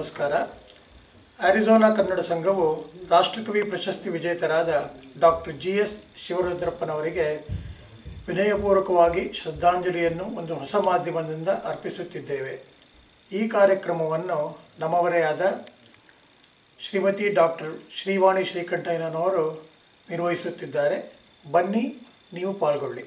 ನಮಸ್ಕಾರ ಆರಿಜೋನಾ ಕನ್ನಡ ಸಂಘವು ರಾಷ್ಟ್ರಕವಿ ಪ್ರಶಸ್ತಿ ವಿಜೇತರಾದ ಡಾಕ್ಟರ್ ಜಿ ಎಸ್ ಶಿವರುದ್ರಪ್ಪನವರಿಗೆ ವಿನಯಪೂರ್ವಕವಾಗಿ ಶ್ರದ್ಧಾಂಜಲಿಯನ್ನು ಒಂದು ಹೊಸ ಮಾಧ್ಯಮದಿಂದ ಅರ್ಪಿಸುತ್ತಿದ್ದೇವೆ ಈ ಕಾರ್ಯಕ್ರಮವನ್ನು ನಮ್ಮವರೇ ಆದ ಶ್ರೀಮತಿ ಡಾಕ್ಟರ್ ಶ್ರೀವಾಣಿ ಶ್ರೀಕಂಠಯ್ಯನವರು ನಿರ್ವಹಿಸುತ್ತಿದ್ದಾರೆ ಬನ್ನಿ ನೀವು ಪಾಲ್ಗೊಳ್ಳಿ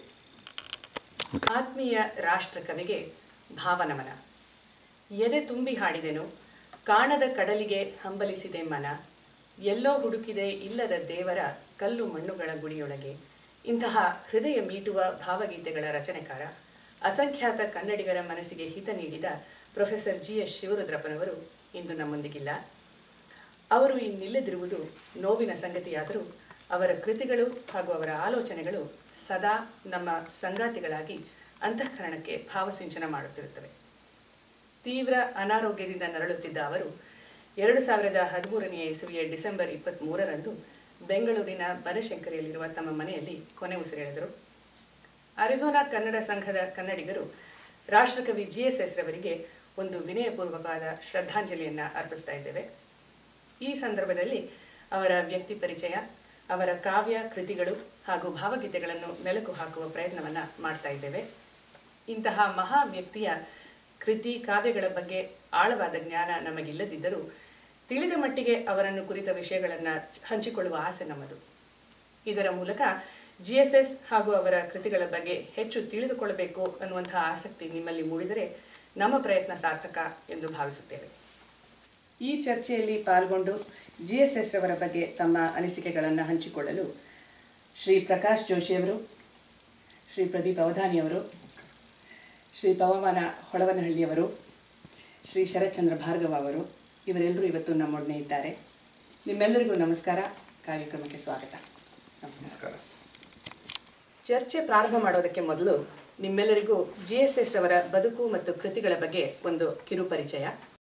ಆತ್ಮೀಯ ರಾಷ್ಟ್ರಕವಿಗೆ ಭಾವನಮನ ಎದೆ ತುಂಬಿ ಹಾಡಿದೆನು ಕಾಣದ ಕಡಲಿಗೆ ಹಂಬಲಿಸಿದೆ ಮನ ಎಲ್ಲೋ ಹುಡುಕಿದೆ ಇಲ್ಲದ ದೇವರ ಕಲ್ಲು ಮಣ್ಣುಗಳ ಗುಡಿಯೊಳಗೆ ಇಂತಹ ಹೃದಯ ಮೀಟುವ ಭಾವಗೀತೆಗಳ ರಚನೆಕಾರ ಅಸಂಖ್ಯಾತ ಕನ್ನಡಿಗರ ಮನಸ್ಸಿಗೆ ಹಿತ ನೀಡಿದ ಪ್ರೊಫೆಸರ್ ಜಿ ಎಸ್ ಶಿವರುದ್ರಪ್ಪನವರು ಇಂದು ನಮ್ಮೊಂದಿಗಿಲ್ಲ ಅವರು ಇನ್ನಿಲ್ಲದಿರುವುದು ನೋವಿನ ಸಂಗತಿಯಾದರೂ ಅವರ ಕೃತಿಗಳು ಹಾಗೂ ಅವರ ಆಲೋಚನೆಗಳು ಸದಾ ನಮ್ಮ ಸಂಗಾತಿಗಳಾಗಿ ಅಂತಃಕರಣಕ್ಕೆ ಭಾವಸಿಂಚನ ಮಾಡುತ್ತಿರುತ್ತವೆ ತೀವ್ರ ಅನಾರೋಗ್ಯದಿಂದ ನರಳುತ್ತಿದ್ದ ಅವರು ಎರಡು ಸಾವಿರದ ಹದಿಮೂರನೆಯ ಇಸವಿಯ ಡಿಸೆಂಬರ್ ಇಪ್ಪತ್ತ್ಮೂರರಂದು ಬೆಂಗಳೂರಿನ ಬನಶಂಕರಿಯಲ್ಲಿರುವ ತಮ್ಮ ಮನೆಯಲ್ಲಿ ಕೊನೆ ಉಸಿರೆಳೆದರು ಅರಿಜೋನಾ ಕನ್ನಡ ಸಂಘದ ಕನ್ನಡಿಗರು ರಾಷ್ಟ್ರಕವಿ ಜಿ ಎಸ್ ಎಸ್ ರವರಿಗೆ ಒಂದು ವಿನಯಪೂರ್ವಕವಾದ ಶ್ರದ್ಧಾಂಜಲಿಯನ್ನು ಅರ್ಪಿಸ್ತಾ ಇದ್ದೇವೆ ಈ ಸಂದರ್ಭದಲ್ಲಿ ಅವರ ವ್ಯಕ್ತಿ ಪರಿಚಯ ಅವರ ಕಾವ್ಯ ಕೃತಿಗಳು ಹಾಗೂ ಭಾವಗೀತೆಗಳನ್ನು ಮೆಲುಕು ಹಾಕುವ ಪ್ರಯತ್ನವನ್ನು ಮಾಡ್ತಾ ಇದ್ದೇವೆ ಇಂತಹ ಮಹಾ ವ್ಯಕ್ತಿಯ ಕೃತಿ ಕಾವ್ಯಗಳ ಬಗ್ಗೆ ಆಳವಾದ ಜ್ಞಾನ ನಮಗಿಲ್ಲದಿದ್ದರೂ ತಿಳಿದ ಮಟ್ಟಿಗೆ ಅವರನ್ನು ಕುರಿತ ವಿಷಯಗಳನ್ನು ಹಂಚಿಕೊಳ್ಳುವ ಆಸೆ ನಮ್ಮದು ಇದರ ಮೂಲಕ ಜಿ ಎಸ್ ಎಸ್ ಹಾಗೂ ಅವರ ಕೃತಿಗಳ ಬಗ್ಗೆ ಹೆಚ್ಚು ತಿಳಿದುಕೊಳ್ಳಬೇಕು ಅನ್ನುವಂತಹ ಆಸಕ್ತಿ ನಿಮ್ಮಲ್ಲಿ ಮೂಡಿದರೆ ನಮ್ಮ ಪ್ರಯತ್ನ ಸಾರ್ಥಕ ಎಂದು ಭಾವಿಸುತ್ತೇವೆ ಈ ಚರ್ಚೆಯಲ್ಲಿ ಪಾಲ್ಗೊಂಡು ಜಿ ಎಸ್ ಎಸ್ ರವರ ಬಗ್ಗೆ ತಮ್ಮ ಅನಿಸಿಕೆಗಳನ್ನು ಹಂಚಿಕೊಳ್ಳಲು ಶ್ರೀ ಪ್ರಕಾಶ್ ಜೋಶಿಯವರು ಶ್ರೀ ಪ್ರದೀಪ್ ಅವಧಾನಿಯವರು ಶ್ರೀ ಪವಮಾನ ಹೊಳವನಹಳ್ಳಿಯವರು ಶ್ರೀ ಶರತ್ಚಂದ್ರ ಭಾರ್ಗವ ಅವರು ಇವರೆಲ್ಲರೂ ಇವತ್ತು ನಮ್ಮೊಡನೆ ಇದ್ದಾರೆ ನಿಮ್ಮೆಲ್ಲರಿಗೂ ನಮಸ್ಕಾರ ಕಾರ್ಯಕ್ರಮಕ್ಕೆ ಸ್ವಾಗತ ನಮಸ್ಕಾರ ಚರ್ಚೆ ಪ್ರಾರಂಭ ಮಾಡೋದಕ್ಕೆ ಮೊದಲು ನಿಮ್ಮೆಲ್ಲರಿಗೂ ಜಿ ಎಸ್ ಎಸ್ ರವರ ಬದುಕು ಮತ್ತು ಕೃತಿಗಳ ಬಗ್ಗೆ ಒಂದು ಕಿರು ಪರಿಚಯ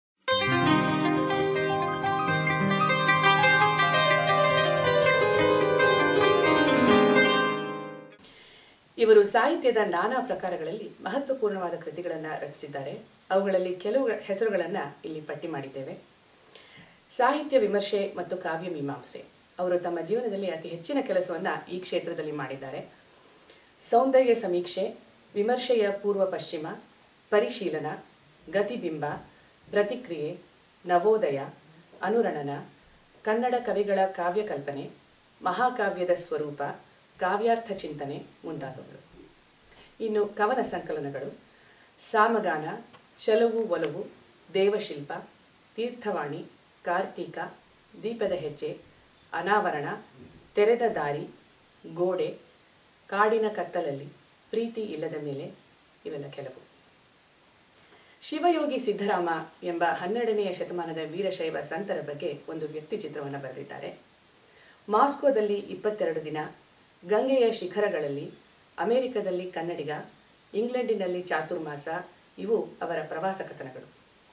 ಇವರು ಸಾಹಿತ್ಯದ ನಾನಾ ಪ್ರಕಾರಗಳಲ್ಲಿ ಮಹತ್ವಪೂರ್ಣವಾದ ಕೃತಿಗಳನ್ನು ರಚಿಸಿದ್ದಾರೆ ಅವುಗಳಲ್ಲಿ ಕೆಲವು ಹೆಸರುಗಳನ್ನು ಇಲ್ಲಿ ಪಟ್ಟಿ ಮಾಡಿದ್ದೇವೆ ಸಾಹಿತ್ಯ ವಿಮರ್ಶೆ ಮತ್ತು ಕಾವ್ಯ ಮೀಮಾಂಸೆ ಅವರು ತಮ್ಮ ಜೀವನದಲ್ಲಿ ಅತಿ ಹೆಚ್ಚಿನ ಕೆಲಸವನ್ನು ಈ ಕ್ಷೇತ್ರದಲ್ಲಿ ಮಾಡಿದ್ದಾರೆ ಸೌಂದರ್ಯ ಸಮೀಕ್ಷೆ ವಿಮರ್ಶೆಯ ಪೂರ್ವ ಪಶ್ಚಿಮ ಪರಿಶೀಲನ ಗತಿಬಿಂಬ ಪ್ರತಿಕ್ರಿಯೆ ನವೋದಯ ಅನುರಣನ ಕನ್ನಡ ಕವಿಗಳ ಕಾವ್ಯಕಲ್ಪನೆ ಮಹಾಕಾವ್ಯದ ಸ್ವರೂಪ ಕಾವ್ಯಾರ್ಥ ಚಿಂತನೆ ಮುಂತಾದವುಗಳು ಇನ್ನು ಕವನ ಸಂಕಲನಗಳು ಸಾಮಗಾನ ಚಲವು ಒಲವು ದೇವಶಿಲ್ಪ ತೀರ್ಥವಾಣಿ ಕಾರ್ತೀಕ ದೀಪದ ಹೆಜ್ಜೆ ಅನಾವರಣ ತೆರೆದ ದಾರಿ ಗೋಡೆ ಕಾಡಿನ ಕತ್ತಲಲ್ಲಿ ಪ್ರೀತಿ ಇಲ್ಲದ ಮೇಲೆ ಇವೆಲ್ಲ ಕೆಲವು ಶಿವಯೋಗಿ ಸಿದ್ದರಾಮ ಎಂಬ ಹನ್ನೆರಡನೆಯ ಶತಮಾನದ ವೀರಶೈವ ಸಂತರ ಬಗ್ಗೆ ಒಂದು ವ್ಯಕ್ತಿ ಚಿತ್ರವನ್ನು ಬರೆದಿದ್ದಾರೆ ಮಾಸ್ಕೋದಲ್ಲಿ ಇಪ್ಪತ್ತೆರಡು ದಿನ ಗಂಗೆಯ ಶಿಖರಗಳಲ್ಲಿ ಅಮೆರಿಕದಲ್ಲಿ ಕನ್ನಡಿಗ ಇಂಗ್ಲೆಂಡಿನಲ್ಲಿ ಚಾತುರ್ಮಾಸ ಇವು ಅವರ ಪ್ರವಾಸ ಕಥನಗಳು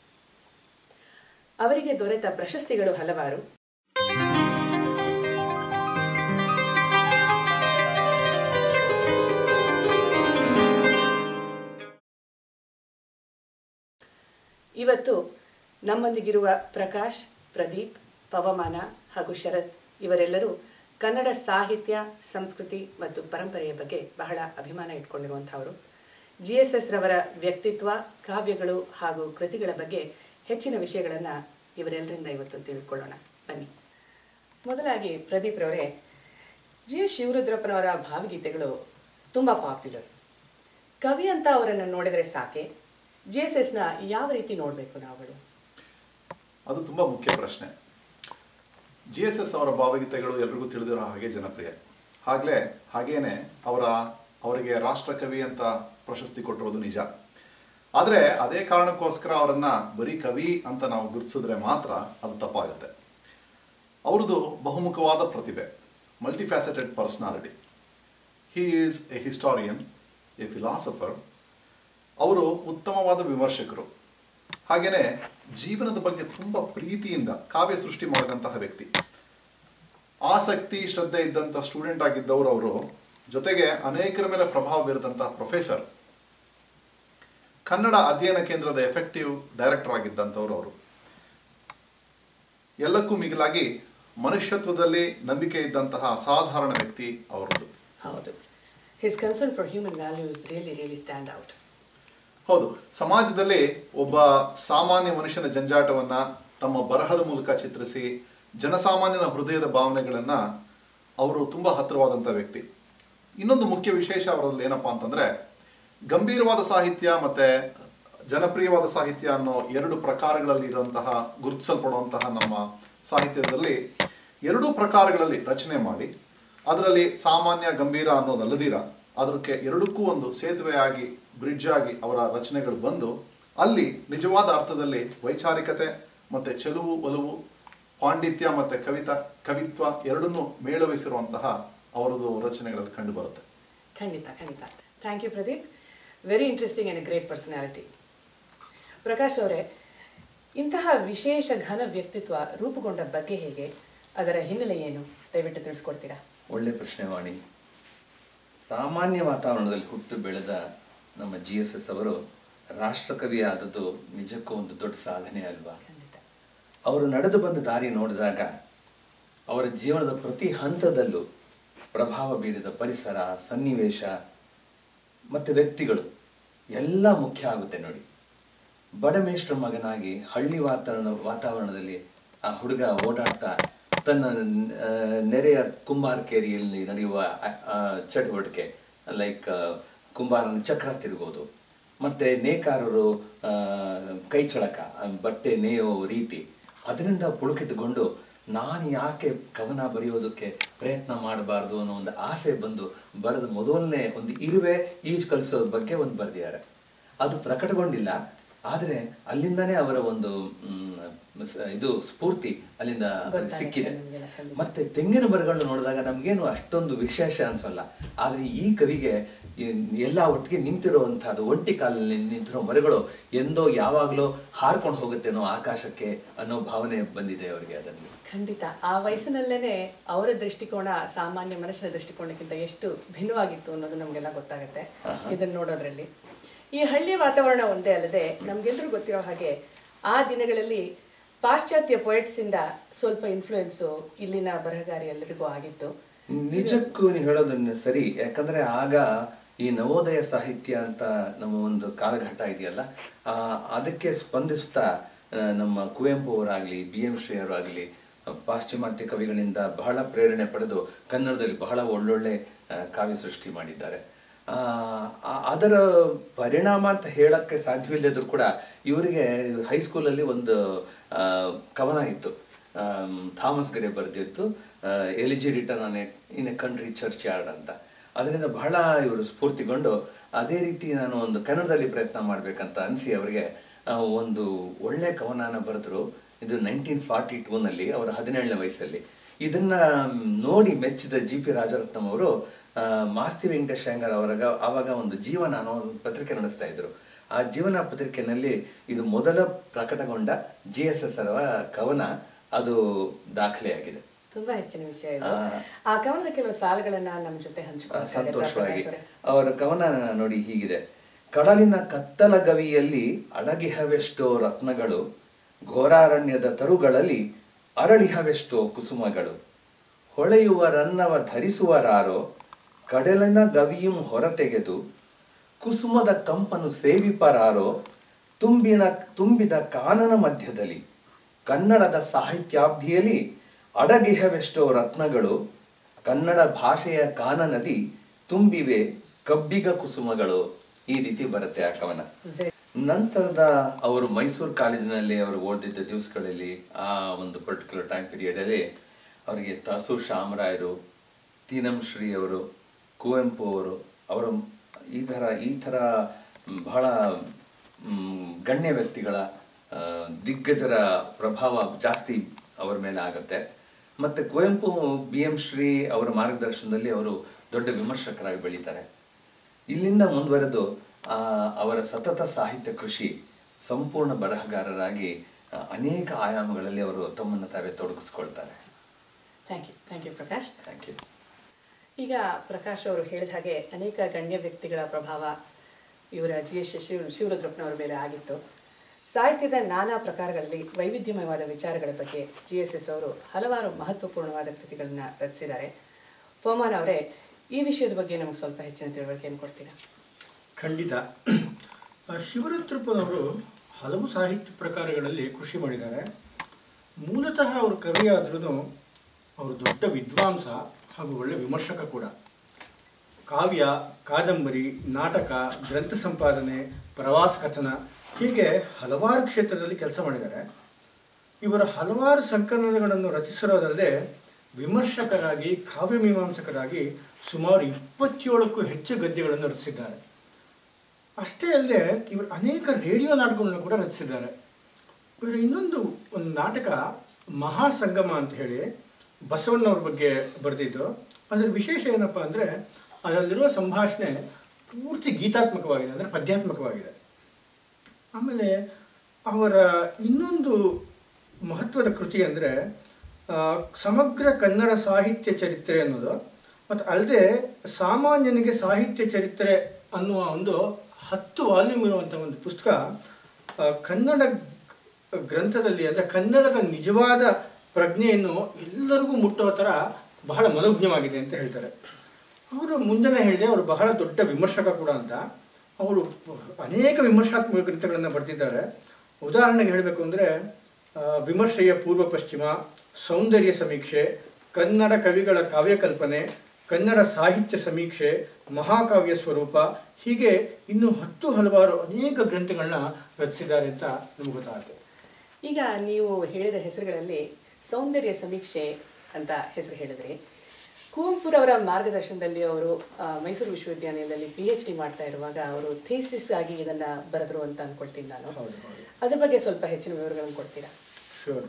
ಅವರಿಗೆ ದೊರೆತ ಪ್ರಶಸ್ತಿಗಳು ಹಲವಾರು ಇವತ್ತು ನಮ್ಮೊಂದಿಗಿರುವ ಪ್ರಕಾಶ್ ಪ್ರದೀಪ್ ಪವಮಾನ ಹಾಗೂ ಶರತ್ ಇವರೆಲ್ಲರೂ ಕನ್ನಡ ಸಾಹಿತ್ಯ ಸಂಸ್ಕೃತಿ ಮತ್ತು ಪರಂಪರೆಯ ಬಗ್ಗೆ ಬಹಳ ಅಭಿಮಾನ ಇಟ್ಕೊಂಡಿರುವಂಥವರು ಜಿ ಎಸ್ ಎಸ್ ರವರ ವ್ಯಕ್ತಿತ್ವ ಕಾವ್ಯಗಳು ಹಾಗೂ ಕೃತಿಗಳ ಬಗ್ಗೆ ಹೆಚ್ಚಿನ ವಿಷಯಗಳನ್ನು ಇವರೆಲ್ಲರಿಂದ ಇವತ್ತು ತಿಳ್ಕೊಳ್ಳೋಣ ಬನ್ನಿ ಮೊದಲಾಗಿ ಪ್ರದೀಪ್ ರವರೇ ಜಿ ಎಸ್ ಶಿವರುದ್ರಪ್ಪನವರ ಭಾವಗೀತೆಗಳು ತುಂಬ ಪಾಪ್ಯುಲರ್ ಕವಿ ಅಂತ ಅವರನ್ನು ನೋಡಿದರೆ ಸಾಕೆ ಜಿ ಎಸ್ ಎಸ್ನ ಯಾವ ರೀತಿ ನೋಡಬೇಕು ನಾವುಗಳು ಅದು ತುಂಬ ಮುಖ್ಯ ಪ್ರಶ್ನೆ ಜಿ ಎಸ್ ಎಸ್ ಅವರ ಭಾವಗೀತೆಗಳು ಎಲ್ರಿಗೂ ತಿಳಿದಿರೋ ಹಾಗೆ ಜನಪ್ರಿಯ ಆಗಲೇ ಹಾಗೇನೆ ಅವರ ಅವರಿಗೆ ರಾಷ್ಟ್ರಕವಿ ಅಂತ ಪ್ರಶಸ್ತಿ ಕೊಟ್ಟಿರೋದು ನಿಜ ಆದರೆ ಅದೇ ಕಾರಣಕ್ಕೋಸ್ಕರ ಅವರನ್ನ ಬರೀ ಕವಿ ಅಂತ ನಾವು ಗುರುತಿಸಿದ್ರೆ ಮಾತ್ರ ಅದು ತಪ್ಪಾಗುತ್ತೆ ಅವ್ರದ್ದು ಬಹುಮುಖವಾದ ಪ್ರತಿಭೆ multifaceted personality he is a historian a philosopher ಅವರು ಉತ್ತಮವಾದ ವಿಮರ್ಶಕರು ಹಾಗೆಯೇ ಜೀವನದ ಬಗ್ಗೆ ತುಂಬ ಪ್ರೀತಿಯಿಂದ ಕಾವ್ಯ ಸೃಷ್ಟಿ ಮಾಡಿದಂತಹ ವ್ಯಕ್ತಿ ಆಸಕ್ತಿ ಶ್ರದ್ಧೆ ಇದ್ದಂಥ ಸ್ಟೂಡೆಂಟ್ ಆಗಿದ್ದವರು ಅವರು ಜೊತೆಗೆ ಅನೇಕರ ಮೇಲೆ ಪ್ರಭಾವ ಬೀರಿದಂತಹ ಪ್ರೊಫೆಸರ್ ಕನ್ನಡ ಅಧ್ಯಯನ ಕೇಂದ್ರದ ಎಫೆಕ್ಟಿವ್ ಡೈರೆಕ್ಟರ್ ಆಗಿದ್ದಂಥವ್ರು ಅವರು ಎಲ್ಲಕ್ಕೂ ಮಿಗಿಲಾಗಿ ಮನುಷ್ಯತ್ವದಲ್ಲಿ ನಂಬಿಕೆ ಇದ್ದಂತಹ ಅಸಾಧಾರಣ ವ್ಯಕ್ತಿ ಅವರದ್ದು ಹೌದು his concern for human values really really stand out ಹೌದು ಸಮಾಜದಲ್ಲಿ ಒಬ್ಬ ಸಾಮಾನ್ಯ ಮನುಷ್ಯನ ಜಂಜಾಟವನ್ನ ತಮ್ಮ ಬರಹದ ಮೂಲಕ ಚಿತ್ರಿಸಿ ಜನಸಾಮಾನ್ಯನ ಹೃದಯದ ಭಾವನೆಗಳನ್ನ ಅವರು ತುಂಬಾ ಹತ್ತಿರವಾದಂಥ ವ್ಯಕ್ತಿ ಇನ್ನೊಂದು ಮುಖ್ಯ ವಿಶೇಷ ಅವರಲ್ಲಿ ಏನಪ್ಪಾ ಅಂತಂದ್ರೆ ಗಂಭೀರವಾದ ಸಾಹಿತ್ಯ ಮತ್ತೆ ಜನಪ್ರಿಯವಾದ ಸಾಹಿತ್ಯ ಅನ್ನೋ ಎರಡು ಪ್ರಕಾರಗಳಲ್ಲಿ ಇರುವಂತಹ ಗುರುತಿಸಲ್ಪಡುವಂತಹ ನಮ್ಮ ಸಾಹಿತ್ಯದಲ್ಲಿ ಎರಡೂ ಪ್ರಕಾರಗಳಲ್ಲಿ ರಚನೆ ಮಾಡಿ ಅದರಲ್ಲಿ ಸಾಮಾನ್ಯ ಗಂಭೀರ ಅನ್ನೋದಲ್ಲದಿರ ಅದಕ್ಕೆ ಎರಡಕ್ಕೂ ಒಂದು ಸೇತುವೆಯಾಗಿ ಬ್ರಿಡ್ಜ್ ಆಗಿ ಅವರ ರಚನೆಗಳು ಬಂದು ಅಲ್ಲಿ ನಿಜವಾದ ಅರ್ಥದಲ್ಲಿ ವೈಚಾರಿಕತೆ ಮತ್ತೆ ಚೆಲುವು ಒಲವು ಪಾಂಡಿತ್ಯ ಮತ್ತೆ ಕವಿತಾ ಕವಿತ್ವ ಎರಡನ್ನೂ ಮೇಳವಿಸಿರುವಂತಹ ಅವರದು ರಚನೆಗಳಲ್ಲಿ ಕಂಡು ಬರುತ್ತೆ ಖಂಡಿತ ಖಂಡಿತ thank you Pradeep very interesting and great personality Prakash ಅವರೇ ಇಂತಹ ವಿಶೇಷ ಘನ ವ್ಯಕ್ತಿತ್ವ ರೂಪುಗೊಂಡ ಬಗ್ಗೆ ಹೇಗೆ ಅದರ ಹಿನ್ನೆಲೆ ಏನು ದಯವಿಟ್ಟು ತಿಳಿಸ್ಕೊಡ್ತೀರಾ ಒಳ್ಳೆ ಪ್ರಶ್ನೆ ವಾಣಿ ಸಾಮಾನ್ಯ ವಾತಾವರಣದಲ್ಲಿ ಹುಟ್ಟು ಬೆಳೆದ ನಮ್ಮ ಜಿ ಎಸ್ ಎಸ್ ಅವರು ರಾಷ್ಟ್ರಕವಿ ಆದದ್ದು ನಿಜಕ್ಕೂ ಒಂದು ದೊಡ್ಡ ಸಾಧನೆ ಅಲ್ವಾ ಖಂಡಿತ ಅವರು ನಡೆದು ಬಂದ ದಾರಿ ನೋಡಿದಾಗ ಅವರ ಜೀವನದ ಪ್ರತಿ ಹಂತದಲ್ಲೂ ಪ್ರಭಾವ ಬೀರಿದ ಪರಿಸರ ಸನ್ನಿವೇಶ ಮತ್ತು ವ್ಯಕ್ತಿಗಳು ಎಲ್ಲ ಮುಖ್ಯ ಆಗುತ್ತೆ ನೋಡಿ ಬಡಮೇಷ್ಟ್ರ ಮಗನಾಗಿ ಹಳ್ಳಿ ವಾತಾವರಣ ವಾತಾವರಣದಲ್ಲಿ ಆ ಹುಡುಗ ಓಡಾಡ್ತಾ ತನ್ನ ಆ, ನೆರೆಯ ಕುಂಬಾರಕೇರಿಯಲ್ಲಿ ನಡೆಯುವ ಆ, ಆ, ಚಟುವಟಿಕೆ ಲೈಕ್ ಕುಂಬಾರನ ಚಕ್ರ ತಿರುಗೋದು ಮತ್ತೆ ನೇಕಾರರು ಆ, ಕೈ ಚಳಕ ಆ, ಬಟ್ಟೆ ನೇಯೋ ರೀತಿ ಅದರಿಂದ ಪುಳುಕಿತುಕೊಂಡು ನಾನು ಯಾಕೆ ಕವನ ಬರೆಯೋದಕ್ಕೆ ಪ್ರಯತ್ನ ಮಾಡಬಾರ್ದು ಅನ್ನೋ ಒಂದು ಆಸೆ ಬಂದು ಬರೆದ ಮೊದಲನೇ ಒಂದು ಇರುವೆ ಈಜು ಕಲಿಸೋದ್ರ ಬಗ್ಗೆ ಒಂದು ಬರೆದಿದ್ದಾರೆ ಅದು ಪ್ರಕಟಗೊಂಡಿಲ್ಲ ಆದರೆ ಅಲ್ಲಿಂದಾನೇ ಅವರ ಒಂದು ಮ್, ಸ- ಇದು ಸ್ಫೂರ್ತಿ ಅಲ್ಲಿಂದ ಗೊತ್ತಾಗುತ್ತೆ ಸಿಕ್ಕಿದೆ ನಮ್ಗೆಲ್ಲ ಖಂಡಿತ. ಮತ್ತೆ ತೆಂಗಿನ ಮರಗಳನ್ನ ನೋಡಿದಾಗ ನಮಗೇನು ಅಷ್ಟೊಂದು ವಿಶೇಷ ಅನ್ಸಲ್ಲ ಆದರೆ ಈ ಕವಿಗೆ ಈ ಎಲ್ಲ ಒಟ್ಟಿಗೆ ನಿಂತಿರುವಂತಹದ್ದು ಒಂಟಿ ಕಾಲಲ್ಲಿ ನಿಂತಿರೋ ಮರಗಳು ಎಂದೋ ಯಾವಾಗಲೋ ಹಾರ್ಕೊಂಡು ಹೋಗುತ್ತೇನೋ ಆಕಾಶಕ್ಕೆ ಅನ್ನೋ ಭಾವನೆ ಬಂದಿದೆ ಅವರಿಗೆ ಅದರಲ್ಲಿ ಖಂಡಿತ ಆ ವಯಸ್ಸಿನಲ್ಲೇನೆ ಅವರ ದೃಷ್ಟಿಕೋನ ಸಾಮಾನ್ಯ ಮನುಷ್ಯನ ದೃಷ್ಟಿಕೋನಕ್ಕಿಂತ ಎಷ್ಟು ಭಿನ್ನವಾಗಿತ್ತು ಅನ್ನೋದು ನಮಗೆಲ್ಲ ಗೊತ್ತಾಗುತ್ತೆ ಇದನ್ನ ನೋಡೋದ್ರಲ್ಲಿ ಈ ಹಳ್ಳಿಯ ವಾತಾವರಣ ಒಂದೇ ಅಲ್ಲದೆ ನಮ್ಗೆಲ್ರಿಗೂ ಗೊತ್ತಿರೋ ಹಾಗೆ ಆ ದಿನಗಳಲ್ಲಿ ಪಾಶ್ಚಾತ್ಯ poets ಇಂದ ಸ್ವಲ್ಪ ಇನ್ಫ್ಲೂಯೆನ್ಸು ಇಲ್ಲಿನ ಬರಹಗಾರಿ ಎಲ್ಲರಿಗೂ ಆಗಿತ್ತು ನಿಜಕ್ಕೂ ನೀವು ಹೇಳೋದನ್ನ ಸರಿ ಯಾಕಂದ್ರೆ ಆಗ ಈ ನವೋದಯ ಸಾಹಿತ್ಯ ಅಂತ ನಮ್ಮ ಒಂದು ಕಾಲಘಟ್ಟ ಇದೆಯಲ್ಲ ಆ, ಅದಕ್ಕೆ ಸ್ಪಂದಿಸ್ತಾ ಆ, ನಮ್ಮ ಕುವೆಂಪು ಅವರಾಗಲಿ ಬಿ ಎಂ ಶ್ರೀ ಅವರಾಗಲಿ ಪಾಶ್ಚಿಮಾತ್ಯ ಕವಿಗಳಿಂದ ಬಹಳ ಪ್ರೇರಣೆ ಪಡೆದು ಕನ್ನಡದಲ್ಲಿ ಬಹಳ ಒಳ್ಳೊಳ್ಳೆ ಆ, ಕಾವ್ಯ ಸೃಷ್ಟಿ ಮಾಡಿದ್ದಾರೆ ಆ, ಆ- ಅದರ ಪರಿಣಾಮ ಅಂತ ಹೇಳಕ್ಕೆ ಸಾಧ್ಯವಿಲ್ಲದ್ರು ಕೂಡ ಇವರಿಗೆ ಹೈಸ್ಕೂಲಲ್ಲಿ ಒಂದು ಆ, ಕವನ ಇತ್ತು ಆಮ್, ಥಾಮಸ್ ಗರೆ ಬರೆದಿತ್ತು elegy written on in a country churchyard ಅಂತ ಅದರಿಂದ ಬಹಳ ಇವರು ಸ್ಫೂರ್ತಿಗೊಂಡು ಅದೇ ರೀತಿ ನಾನು ಒಂದು ಕನ್ನಡದಲ್ಲಿ ಪ್ರಯತ್ನ ಮಾಡಬೇಕಂತ ಅನಿಸಿ ಅವರಿಗೆ ಆ, ಒಂದು ಒಳ್ಳೆ ಕವನನ ಬರೆದ್ರು ಇದು ನೈನ್ಟೀನ್ ಫಾರ್ಟಿ ಟೂನಲ್ಲಿ ಅವರ ಹದಿನೇಳನೇ ವಯಸ್ಸಲ್ಲಿ ಇದನ್ನ ನೋಡಿ ಮೆಚ್ಚಿದ ಜಿ ಪಿ ರಾಜರತ್ನಂ ಅವರು ಆ, ಮಾಸ್ತಿ ವೆಂಕಟೇಶ್ ಶಂಕರ್ ಅವರಾಗ ಆವಾಗ ಒಂದು ಜೀವನ ಅನ್ನೋ ಒಂದು ಪತ್ರಿಕೆ ನಡೆಸ್ತಾ ಇದ್ರು ಆ ಜೀವನ ಪತ್ರಿಕೆಯಲ್ಲಿ ಇದು ಮೊದಲ ಪ್ರಕಟಗೊಂಡ ಜಿ ಎಸ್ ಎಸ್ ಅವರ ಕವನ ಅದು ದಾಖಲೆಯಾಗಿದೆ ತುಂಬಾ ಹೆಚ್ಚಿನ ವಿಷಯ ಇದು ಆ. ಆ ಕವನದ ಕೆಲವು ಸಾಲುಗಳನ್ನ ನಮ್ಮ ಜೊತೆ ಆ, ಹಂಚ್ಕೊಳ್ಳಿ ಸಂತೋಷವಾಗಿ ಅವರ ಕವನ ನೋಡಿ ಹೀಗಿದೆ ಕಡಲಿನ ಕತ್ತಲ ಗವಿಯಲ್ಲಿ ಅಡಗಿಹವೆಷ್ಟೋ ರತ್ನಗಳು ಘೋರಾರಣ್ಯದ ತರುಗಳಲ್ಲಿ ಅರಳಿಹವೆಷ್ಟೋ ಕುಸುಮಗಳು ಹೊಳೆಯುವ ರನ್ನವ ಧರಿಸುವರಾರೋ ಕಡಲಿನ ಗವಿಯಂ ಹೊರತೆಗೆದು ಕುಸುಮದ ಕಂಪನು ಸೇವಿಪರಾರೋ ತುಂಬಿನ ತುಂಬಿದ ಕಾನನ ಮಧ್ಯದಲ್ಲಿ ಕನ್ನಡದ ಸಾಹಿತ್ಯಾಬ್ಧಿಯಲ್ಲಿ ಅಡಗಿಹವೆಷ್ಟೋ ರತ್ನಗಳು ಕನ್ನಡ ಭಾಷೆಯ ಕಾನನದಿ ತುಂಬಿವೆ ಕಬ್ಬಿಗ ಕುಸುಮಗಳು ಈ ರೀತಿ ಬರುತ್ತೆ ಆ ಕವನ ನಂತರದ ಅವರು ಮೈಸೂರು ಕಾಲೇಜಿನಲ್ಲಿ ಅವರು ಓದಿದ್ದ ದಿವಸಗಳಲ್ಲಿ ಆ ಒಂದು ಪರ್ಟಿಕ್ಯುಲರ್ ಟೈಮ್ ಪೀರಿಯಡ್ ಅಲ್ಲಿ ಅವರಿಗೆ ತಸು ಶಾಮರಾಯರು ತೀನಂ ಶ್ರೀ ಅವರು ಕುವೆಂಪು ಅವರು ಅವರು ಈ ಥರ ಈ ಥರ ಮ್, ಬಹಳ ಮ್, ಗಣ್ಯ ವ್ಯಕ್ತಿಗಳ ಆ, ದಿಗ್ಗಜರ ಪ್ರಭಾವ ಜಾಸ್ತಿ ಅವರ ಮೇಲೆ ಆಗುತ್ತೆ ಮತ್ತು ಕುವೆಂಪು ಬಿ ಎಂ ಶ್ರೀ ಅವರ ಮಾರ್ಗದರ್ಶನದಲ್ಲಿ ಅವರು ದೊಡ್ಡ ವಿಮರ್ಶಕರಾಗಿ ಬೆಳೀತಾರೆ ಇಲ್ಲಿಂದ ಮುಂದುವರೆದು ಆ, ಅವರ ಸತತ ಸಾಹಿತ್ಯ ಕೃಷಿ ಸಂಪೂರ್ಣ ಬರಹಗಾರರಾಗಿ ಆ, ಅನೇಕ ಆಯಾಮಗಳಲ್ಲಿ ಅವರು ತಮ್ಮನ್ನು ತಾವೇ ತೊಡಗಿಸ್ಕೊಳ್ತಾರೆ thank you thank you Prakash thank you ಈಗ ಪ್ರಕಾಶ್ ಅವರು ಹೇಳಿದ ಹಾಗೆ ಅನೇಕ ಗಣ್ಯ ವ್ಯಕ್ತಿಗಳ ಪ್ರಭಾವ ಇವರ ಜಿ ಎಸ್ ಶಿವ ಶಿವರುದ್ರಪ್ಪನವರ ಮೇಲೆ ಆಗಿತ್ತು ಸಾಹಿತ್ಯದ ನಾನಾ ಪ್ರಕಾರಗಳಲ್ಲಿ ವೈವಿಧ್ಯಮಯವಾದ ವಿಚಾರಗಳ ಬಗ್ಗೆ ಜಿ ಎಸ್ ಎಸ್ ಅವರು ಹಲವಾರು ಮಹತ್ವಪೂರ್ಣವಾದ ಕೃತಿಗಳನ್ನು ರಚಿಸಿದ್ದಾರೆ ಪೋಮಾನ್ ಅವರೇ ಈ ವಿಷಯದ ಬಗ್ಗೆ ನಮಗೆ ಸ್ವಲ್ಪ ಹೆಚ್ಚಿನ ತಿಳುವಳಿಕೆಯನ್ನು ಕೊಡ್ತೀರಾ ಖಂಡಿತ ಆ, ಶಿವರುದ್ರಪ್ಪನವರು ಹಲವು ಸಾಹಿತ್ಯ ಪ್ರಕಾರಗಳಲ್ಲಿ ಕೃಷಿ ಮಾಡಿದ್ದಾರೆ ಮೂಲತಃ ಅವರು ಕವಿಯಾದ್ರೂ ಅವರು ದೊಡ್ಡ ವಿದ್ವಾಂಸ ಹಾಗೂ ಒಳ್ಳೆ ವಿಮರ್ಶಕ ಕೂಡ ಕಾವ್ಯ ಕಾದಂಬರಿ ನಾಟಕ ಗ್ರಂಥ ಸಂಪಾದನೆ ಪ್ರವಾಸ ಕಥನ ಹೀಗೆ ಹಲವಾರು ಕ್ಷೇತ್ರದಲ್ಲಿ ಕೆಲಸ ಮಾಡಿದ್ದಾರೆ ಇವರ ಹಲವಾರು ಸಂಕಲನಗಳನ್ನು ರಚಿಸಿರೋದಲ್ಲದೆ ವಿಮರ್ಶಕರಾಗಿ ಕಾವ್ಯ ಮೀಮಾಂಸಕರಾಗಿ ಸುಮಾರು ಇಪ್ಪತ್ತೇಳಕ್ಕೂ ಹೆಚ್ಚು ಗದ್ಯಗಳನ್ನು ರಚಿಸಿದ್ದಾರೆ ಅಷ್ಟೇ ಅಲ್ಲದೆ ಇವರು ಅನೇಕ ರೇಡಿಯೋ ನಾಟಕಗಳನ್ನು ಕೂಡ ರಚಿಸಿದ್ದಾರೆ ಇವರ ಇನ್ನೊಂದು ಒಂದು ನಾಟಕ ಮಹಾಸಂಗಮ ಅಂತ ಹೇಳಿ ಬಸವಣ್ಣವ್ರ ಬಗ್ಗೆ ಬರೆದಿದ್ದು ಅದರ ವಿಶೇಷ ಏನಪ್ಪ ಅಂದರೆ ಅದರಲ್ಲಿರುವ ಸಂಭಾಷಣೆ ಪೂರ್ತಿ ಗೀತಾತ್ಮಕವಾಗಿದೆ ಅಂದರೆ ಪದ್ಯಾತ್ಮಕವಾಗಿದೆ ಆಮೇಲೆ ಅವರ ಇನ್ನೊಂದು ಮಹತ್ವದ ಕೃತಿ ಅಂದರೆ ಸಮಗ್ರ ಕನ್ನಡ ಸಾಹಿತ್ಯ ಚರಿತ್ರೆ ಅನ್ನೋದು ಮತ್ತು ಅಲ್ಲದೆ ಸಾಮಾನ್ಯನಿಗೆ ಸಾಹಿತ್ಯ ಚರಿತ್ರೆ ಅನ್ನುವ ಒಂದು ಹತ್ತು ವಾಲ್ಯೂಮ್ ಇರುವಂಥ ಒಂದು ಪುಸ್ತಕ ಆ, ಕನ್ನಡ ಗ್ರಂಥದಲ್ಲಿ ಅಂದರೆ ಕನ್ನಡದ ನಿಜವಾದ ಪ್ರಜ್ಞೆಯನ್ನು ಎಲ್ಲರಿಗೂ ಮುಟ್ಟುವ ಥರ ಬಹಳ ಮನೋಜ್ಞವಾಗಿದೆ ಅಂತ ಹೇಳ್ತಾರೆ ಅವರು ಮುಂಜಾನೆ ಹೇಳಿದೆ ಅವರು ಬಹಳ ದೊಡ್ಡ ವಿಮರ್ಶಕ ಕೂಡ ಅಂತ ಅವರು ಅನೇಕ ವಿಮರ್ಶಾತ್ಮಕ ಗ್ರಂಥಗಳನ್ನು ಬರೆದಿದ್ದಾರೆ ಉದಾಹರಣೆಗೆ ಹೇಳಬೇಕು ಅಂದರೆ ವಿಮರ್ಶೆಯ ಪೂರ್ವ ಪಶ್ಚಿಮ ಸೌಂದರ್ಯ ಸಮೀಕ್ಷೆ ಕನ್ನಡ ಕವಿಗಳ ಕಾವ್ಯಕಲ್ಪನೆ ಕನ್ನಡ ಸಾಹಿತ್ಯ ಸಮೀಕ್ಷೆ ಮಹಾಕಾವ್ಯ ಸ್ವರೂಪ ಹೀಗೆ ಇನ್ನು ಹತ್ತು ಹಲವಾರು ಅನೇಕ ಗ್ರಂಥಗಳನ್ನ ರಚಿಸಿದ್ದಾರೆ ಅಂತ ನಮ್ಗೆ ಗೊತ್ತಾಗುತ್ತೆ ಈಗ ನೀವು ಹೇಳಿದ ಹೆಸರುಗಳಲ್ಲಿ ಸೌಂದರ್ಯ ಸಮೀಕ್ಷೆ ಅಂತ ಹೆಸರು ಹೇಳಿದ್ರಿ ಕುವೆಂಪುರವರ ಮಾರ್ಗದರ್ಶನದಲ್ಲಿ ಅವರು ಆ, ಮೈಸೂರು ವಿಶ್ವವಿದ್ಯಾನಿಲಯದಲ್ಲಿ ಪಿ ಎಚ್ ಡಿ ಮಾಡ್ತಾ ಇರುವಾಗ ಅವರು ಥೀಸಿಸ್ ಆಗಿ ಇದನ್ನ ಬರೆದ್ರು ಅಂತ ಅನ್ಕೊಳ್ತೀನಿ ನಾನು ಹೌದು ಹೌದು ಅದ್ರ ಬಗ್ಗೆ ಸ್ವಲ್ಪ ಹೆಚ್ಚಿನ ವಿವರಗಳನ್ನು ಕೊಡ್ತೀರಾ ಶೂರ್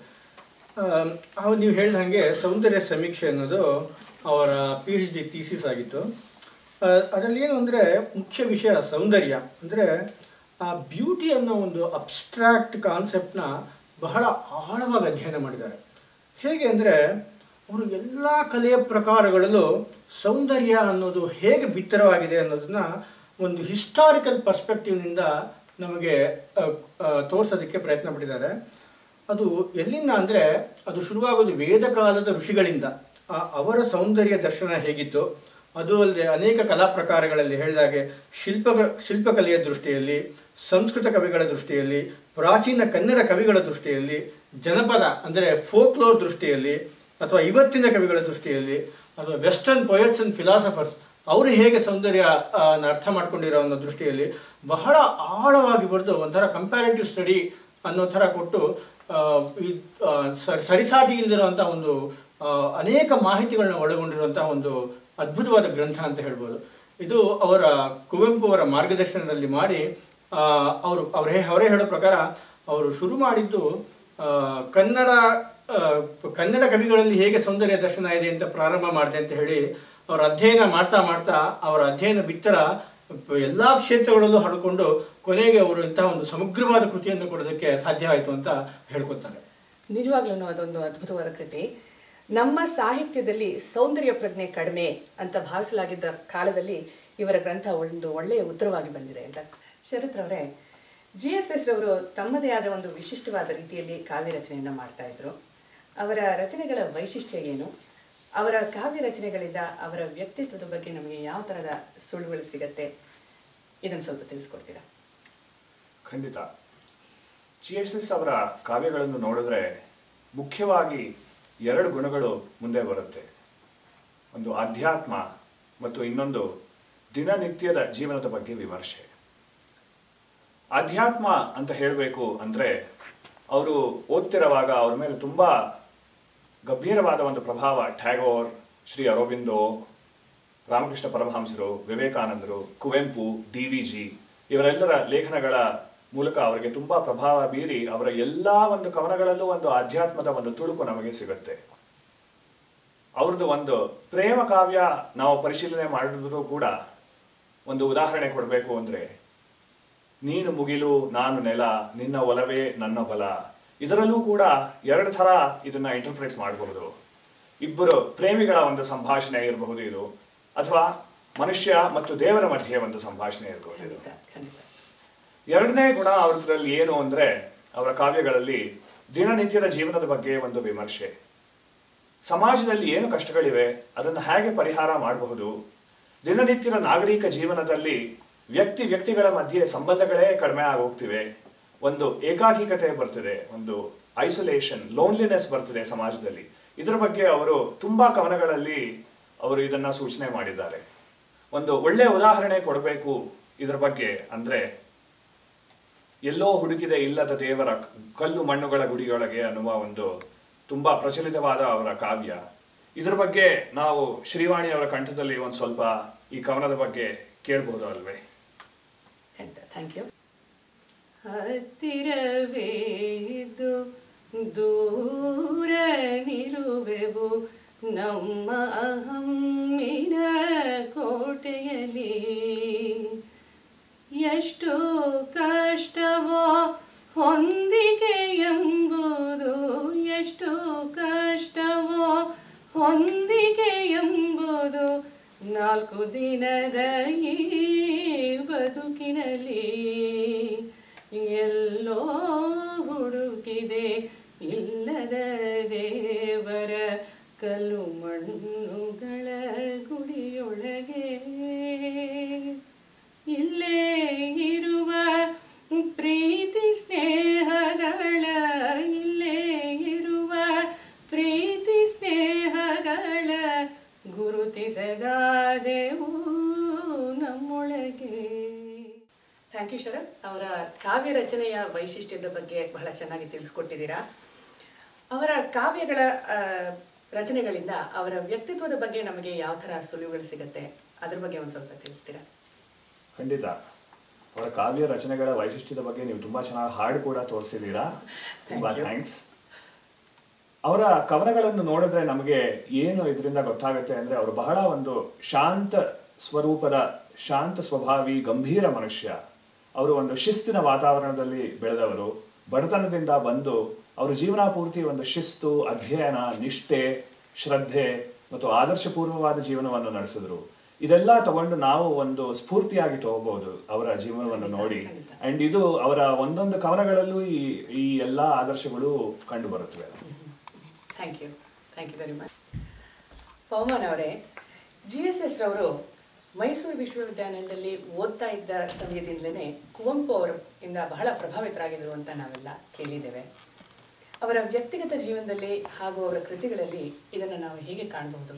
ಅವ್ರು ನೀವು ಹೇಳಿದ ಹಾಗೆ ಸೌಂದರ್ಯ ಸಮೀಕ್ಷೆ ಅನ್ನೋದು ಅವರ ಪಿ ಎಚ್ ಡಿ ಥೀಸಿಸ್ ಆಗಿತ್ತು ಆ, ಅದರಲ್ಲಿ ಏನು ಅಂದರೆ ಮುಖ್ಯ ವಿಷಯ ಸೌಂದರ್ಯ ಅಂದರೆ ಆ ಬ್ಯೂಟಿ ಅನ್ನೋ ಒಂದು ಅಬ್ಸ್ಟ್ರಾಕ್ಟ್ ಕಾನ್ಸೆಪ್ಟ್ನ ಬಹಳ ಆಳವಾಗಿ ಅಧ್ಯಯನ ಮಾಡಿದ್ದಾರೆ ಹೇಗೆ ಅಂದರೆ ಅವರು ಎಲ್ಲ ಕಲೆಯ ಪ್ರಕಾರಗಳಲ್ಲೂ ಸೌಂದರ್ಯ ಅನ್ನೋದು ಹೇಗೆ ಬಿತ್ತರವಾಗಿದೆ ಅನ್ನೋದನ್ನ ಒಂದು ಹಿಸ್ಟಾರಿಕಲ್ ಪರ್ಸ್ಪೆಕ್ಟಿವ್ನಿಂದ ನಮಗೆ ಆ, ಆ, ತೋರ್ಸೋದಕ್ಕೆ ಪ್ರಯತ್ನ ಪಟ್ಟಿದ್ದಾರೆ ಅದು ಎಲ್ಲಿಂದ ಅಂದರೆ ಅದು ಶುರುವಾಗೋದು ವೇದ ಕಾಲದ ಋಷಿಗಳಿಂದ ಆ ಅವರ ಸೌಂದರ್ಯ ದರ್ಶನ ಹೇಗಿತ್ತು ಅದು ಅಲ್ಲದೆ ಅನೇಕ ಕಲಾ ಪ್ರಕಾರಗಳಲ್ಲಿ ಹೇಳಿದಾಗೆ ಶಿಲ್ಪ ಶಿಲ್ಪಕಲೆಯ ದೃಷ್ಟಿಯಲ್ಲಿ ಸಂಸ್ಕೃತ ಕವಿಗಳ ದೃಷ್ಟಿಯಲ್ಲಿ ಪ್ರಾಚೀನ ಕನ್ನಡ ಕವಿಗಳ ದೃಷ್ಟಿಯಲ್ಲಿ ಜನಪದ ಅಂದರೆ ಫೋಕ್ಲೋರ್ ದೃಷ್ಟಿಯಲ್ಲಿ ಅಥವಾ ಇವತ್ತಿನ ಕವಿಗಳ ದೃಷ್ಟಿಯಲ್ಲಿ ಅಥವಾ ವೆಸ್ಟರ್ನ್ ಪೊಯಟ್ಸ್ ಅಂಡ್ ಫಿಲಾಸಫರ್ಸ್ ಅವರು ಹೇಗೆ ಸೌಂದರ್ಯ ಆ, ನ ಅರ್ಥ ಮಾಡ್ಕೊಂಡಿರೋ ಅನ್ನೋ ದೃಷ್ಟಿಯಲ್ಲಿ ಬಹಳ ಆಳವಾಗಿ ಬರೆದು ಒಂಥರ ಕಂಪ್ಯಾರಿಟಿವ್ ಸ್ಟಡಿ ಅನ್ನೋ ಥರ ಕೊಟ್ಟು ಆ, ಈ ಆ, ಸ- ಸರಿಸಾಟಿ ಇಲ್ಲದಿರುವಂಥ ಒಂದು ಆ, ಅನೇಕ ಮಾಹಿತಿಗಳನ್ನ ಒಳಗೊಂಡಿರುವಂಥ ಒಂದು ಅದ್ಭುತವಾದ ಗ್ರಂಥ ಅಂತ ಹೇಳ್ಬೋದು ಇದು ಅವರ ಕುವೆಂಪು ಅವರ ಮಾರ್ಗದರ್ಶನದಲ್ಲಿ ಮಾಡಿ ಆ, ಅವರು ಅವರೇ ಅವರೇ ಹೇಳೋ ಪ್ರಕಾರ ಅವರು ಶುರು ಮಾಡಿದ್ದು ಆ, ಕನ್ನಡ ಆ, ಕನ್ನಡ ಕವಿಗಳಲ್ಲಿ ಹೇಗೆ ಸೌಂದರ್ಯ ದರ್ಶನ ಇದೆ ಅಂತ ಪ್ರಾರಂಭ ಮಾಡಿದೆ ಅಂತ ಹೇಳಿ ಅವರ ಅಧ್ಯಯನ ಮಾಡ್ತಾ ಮಾಡ್ತಾ ಅವರ ಅಧ್ಯಯನ ಬಿತ್ತರ ಎಲ್ಲ ಕ್ಷೇತ್ರಗಳಲ್ಲೂ ಹರಡಿಕೊಂಡು ಕೊನೆಗೆ ಅವರು ಇಂತಹ ಒಂದು ಸಮಗ್ರವಾದ ಕೃತಿಯನ್ನು ಕೊಡೋದಕ್ಕೆ ಸಾಧ್ಯ ಆಯಿತು ಅಂತ ಹೇಳ್ಕೊತಾರೆ ನಿಜವಾಗ್ಲೂ ಅದೊಂದು ಅದ್ಭುತವಾದ ಕೃತಿ ನಮ್ಮ ಸಾಹಿತ್ಯದಲ್ಲಿ ಸೌಂದರ್ಯ ಪ್ರಜ್ಞೆ ಕಡಿಮೆ ಅಂತ ಭಾವಿಸಲಾಗಿದ್ದ ಕಾಲದಲ್ಲಿ ಇವರ ಗ್ರಂಥ ಒಂದು ಒಳ್ಳೆಯ ಉತ್ತರವಾಗಿ ಬಂದಿದೆ ಅಂತ ಶರತ್ ಅವರೇ ಜಿ ಎಸ್ ಎಸ್ ರವರು ತಮ್ಮದೇ ಆದ ಒಂದು ವಿಶಿಷ್ಟವಾದ ರೀತಿಯಲ್ಲಿ ಕಾವ್ಯ ರಚನೆಯನ್ನು ಮಾಡ್ತಾ ಇದ್ರು ಅವರ ರಚನೆಗಳ ವೈಶಿಷ್ಟ್ಯ ಏನು ಅವರ ಕಾವ್ಯ ರಚನೆಗಳಿಂದ ಅವರ ವ್ಯಕ್ತಿತ್ವದ ಬಗ್ಗೆ ನಮಗೆ ಯಾವ ಥರದ ಸುಳುವಳಿ ಸಿಗತ್ತೆ ಇದನ್ನು ಸ್ವಲ್ಪ ತಿಳಿಸ್ಕೊಡ್ತೀರಾ ಖಂಡಿತ ಜಿ ಎಸ್ ಎಸ್ ಅವರ ಕಾವ್ಯಗಳನ್ನು ನೋಡಿದ್ರೆ ಮುಖ್ಯವಾಗಿ ಎರಡು ಗುಣಗಳು ಮುಂದೆ ಬರುತ್ತೆ ಒಂದು ಆಧ್ಯಾತ್ಮ ಮತ್ತು ಇನ್ನೊಂದು ದಿನನಿತ್ಯದ ಜೀವನದ ಬಗ್ಗೆ ವಿಮರ್ಶೆ ಅಧ್ಯಾತ್ಮ ಅಂತ ಹೇಳಬೇಕು ಅಂದರೆ ಅವರು ಓದ್ತಿರುವಾಗ ಅವ್ರ ಮೇಲೆ ತುಂಬ ಗಂಭೀರವಾದ ಒಂದು ಪ್ರಭಾವ ಟ್ಯಾಗೋರ್ ಶ್ರೀ ಅರವಿಂದೋ ರಾಮಕೃಷ್ಣ ಪರಮಹಂಸರು ವಿವೇಕಾನಂದರು ಕುವೆಂಪು ಡಿ ವಿ ಜಿ ಇವರೆಲ್ಲರ ಲೇಖನಗಳ ಮೂಲಕ ಅವರಿಗೆ ತುಂಬ ಪ್ರಭಾವ ಬೀರಿ ಅವರ ಎಲ್ಲ ಒಂದು ಕವನಗಳಲ್ಲೂ ಒಂದು ಆಧ್ಯಾತ್ಮದ ಒಂದು ತುಳುಕು ನಮಗೆ ಸಿಗುತ್ತೆ ಅವ್ರದ್ದು ಒಂದು ಪ್ರೇಮ ಕಾವ್ಯ ನಾವು ಪರಿಶೀಲನೆ ಮಾಡಿದ್ರು ಕೂಡ ಒಂದು ಉದಾಹರಣೆ ಕೊಡಬೇಕು ಅಂದರೆ ನೀನು ಮುಗಿಲು ನಾನು ನೆಲ ನಿನ್ನ ಒಲವೇ ನನ್ನ ಬಲ ಇದರಲ್ಲೂ ಕೂಡ ಎರಡು ಥರ ಇದನ್ನ ಇಂಟರ್ಪ್ರೇಟ್ ಮಾಡಬಹುದು ಇಬ್ಬರು ಪ್ರೇಮಿಗಳ ಒಂದು ಸಂಭಾಷಣೆ ಇರಬಹುದು ಇದು ಅಥವಾ ಮನುಷ್ಯ ಮತ್ತು ದೇವರ ಮಧ್ಯೆ ಒಂದು ಸಂಭಾಷಣೆ ಇರಬಹುದು ಇದು ಖಂಡಿತ ಖಂಡಿತ ಎರಡನೇ ಗುಣ ಅವ್ರದ್ರಲ್ಲಿ ಏನು ಅಂದ್ರೆ ಅವರ ಕಾವ್ಯಗಳಲ್ಲಿ ದಿನನಿತ್ಯದ ಜೀವನದ ಬಗ್ಗೆ ಒಂದು ವಿಮರ್ಶೆ ಸಮಾಜದಲ್ಲಿ ಏನು ಕಷ್ಟಗಳಿವೆ ಅದನ್ನು ಹೇಗೆ ಪರಿಹಾರ ಮಾಡಬಹುದು ದಿನನಿತ್ಯದ ನಾಗರಿಕ ಜೀವನದಲ್ಲಿ ವ್ಯಕ್ತಿ ವ್ಯಕ್ತಿಗಳ ಮಧ್ಯೆ ಸಂಬಂಧಗಳೇ ಕಡಿಮೆ ಆಗೋಗ್ತಿವೆ ಒಂದು ಏಕಾಕಿಕತೆ ಬರ್ತಿದೆ ಒಂದು ಐಸೋಲೇಷನ್ ಲೋನ್ಲಿನೆಸ್ ಬರ್ತಿದೆ ಸಮಾಜದಲ್ಲಿ ಇದರ ಬಗ್ಗೆ ಅವರು ತುಂಬಾ ಕವನಗಳಲ್ಲಿ ಅವರು ಇದನ್ನ ಸೂಚನೆ ಮಾಡಿದ್ದಾರೆ ಒಂದು ಒಳ್ಳೆಯ ಉದಾಹರಣೆ ಕೊಡಬೇಕು ಇದರ ಬಗ್ಗೆ ಅಂದ್ರೆ ಎಲ್ಲೋ ಹುಡುಕಿದೆ ಇಲ್ಲದ ದೇವರ ಕಲ್ಲು ಮಣ್ಣುಗಳ ಗುಡಿಯೊಳಗೆ ಅನ್ನುವ ಒಂದು ತುಂಬಾ ಪ್ರಚಲಿತವಾದ ಅವರ ಕಾವ್ಯ ಇದ್ರ ಬಗ್ಗೆ ನಾವು ಶ್ರೀವಾಣಿ ಅವರ ಕಂಠದಲ್ಲಿ ಒಂದು ಸ್ವಲ್ಪ ಈ ಕವನದ ಬಗ್ಗೆ ಕೇಳಬಹುದು ಅಲ್ವೇ ಖಂಡಿತ ಥ್ಯಾಂಕ್ ಯು ಹತ್ತಿರವೇದು ದೂರ ನಿರುವೆವು ನಮ್ಮ ಅಹಮ್ಮಿನ ಕೋಟೆಯಲ್ಲಿ ಎಷ್ಟು ಕಷ್ಟವೋ ಹೊಂದಿಕೆ ಎಂಬುದು ಎಷ್ಟು ಕಷ್ಟವೋ ಹೊಂದಿಕೆ ಎಂಬುದು ನಾಲ್ಕು ದಿನದ ಈ ಬದುಕಿನಲ್ಲಿ ಎಲ್ಲೋ ಹುಡುಕಿದೆ ಇಲ್ಲದ ದೇವರ ಕಲ್ಲು ಮಣ್ಣುಗಳ ಗುಡಿಯೊಳಗೆ ಇಲ್ಲೇ ಇರುವ ಪ್ರೀತಿ ಸ್ನೇಹಗಳ ಇಲ್ಲೇ ಇರುವ ಪ್ರೀತಿ ಸ್ನೇಹಗಳ ಗುರುತಿಸದಾದೆವು ನಮ್ಮೊಳಗೆ ಥ್ಯಾಂಕ್ ಯು ಶರತ್ ಅವರ ಕಾವ್ಯ ರಚನೆಯ ವೈಶಿಷ್ಟ್ಯದ ಬಗ್ಗೆ ಬಹಳ ಚೆನ್ನಾಗಿ ತಿಳಿಸ್ಕೊಟ್ಟಿದ್ದೀರಾ ಅವರ ಕಾವ್ಯಗಳ ಆ, ರಚನೆಗಳಿಂದ ಅವರ ವ್ಯಕ್ತಿತ್ವದ ಬಗ್ಗೆ ನಮಗೆ ಯಾವ ಥರ ಸುಳಿವುಗಳು ಸಿಗುತ್ತೆ ಅದ್ರ ಬಗ್ಗೆ ಒಂದು ಸ್ವಲ್ಪ ತಿಳಿಸ್ತೀರಾ ಖಂಡಿತ ಅವರ ಕಾವ್ಯ ರಚನೆಗಳ ವೈಶಿಷ್ಟ್ಯದ ಬಗ್ಗೆ ನೀವು ತುಂಬಾ ಚೆನ್ನಾಗಿ ಹಾಡು ಕೂಡ ತೋರಿಸಿದ್ದೀರಾ ತುಂಬಾ Thank you. ಥ್ಯಾಂಕ್ಸ್ ಅವರ ಕವನಗಳನ್ನು ನೋಡಿದ್ರೆ ನಮಗೆ ಏನು ಇದರಿಂದ ಗೊತ್ತಾಗುತ್ತೆ ಅಂದ್ರೆ ಅವರು ಬಹಳ ಒಂದು ಶಾಂತ ಸ್ವರೂಪದ ಶಾಂತ ಸ್ವಭಾವಿ ಗಂಭೀರ ಮನುಷ್ಯ ಅವರು ಒಂದು ಶಿಸ್ತಿನ ವಾತಾವರಣದಲ್ಲಿ ಬೆಳೆದವರು ಬಡತನದಿಂದ ಬಂದು ಅವರ ಜೀವನ ಪೂರ್ತಿ ಒಂದು ಶಿಸ್ತು ಅಧ್ಯಯನ ನಿಷ್ಠೆ ಶ್ರದ್ಧೆ ಮತ್ತು ಆದರ್ಶಪೂರ್ವವಾದ ಜೀವನವನ್ನು ನಡೆಸಿದ್ರು ಇದೆಲ್ಲ ತಗೊಂಡು ನಾವು ಒಂದು ಸ್ಫೂರ್ತಿಯಾಗಿ ತಗೋಬಹುದು ಅವರ ಜೀವನವನ್ನು ನೋಡಿ ಅಂಡ್ ಇದು ಅವರ ಒಂದೊಂದು ಕವನಗಳಲ್ಲೂ ಈ ಈ ಎಲ್ಲಾ ಆದರ್ಶಗಳು ಕಂಡು ಬರುತ್ತವೆ thank you thank you very much Pavaman ಅವರೇ ಜಿ ಎಸ್ ಎಸ್ ರವರು ಮೈಸೂರು ವಿಶ್ವವಿದ್ಯಾನಿಲಯದಲ್ಲಿ ಓದ್ತಾ ಇದ್ದ ಸಮಯದಿಂದಲೇ ಕುವೆಂಪು ಅವರ ಇಂದ ಬಹಳ ಪ್ರಭಾವಿತರಾಗಿದ್ರು ಅಂತ ನಾವೆಲ್ಲ ಕೇಳಿದ್ದೇವೆ ಅವರ ವ್ಯಕ್ತಿಗತ ಜೀವನದಲ್ಲಿ ಹಾಗೂ ಅವರ ಕೃತಿಗಳಲ್ಲಿ ಇದನ್ನು ನಾವು ಹೇಗೆ ಕಾಣಬಹುದು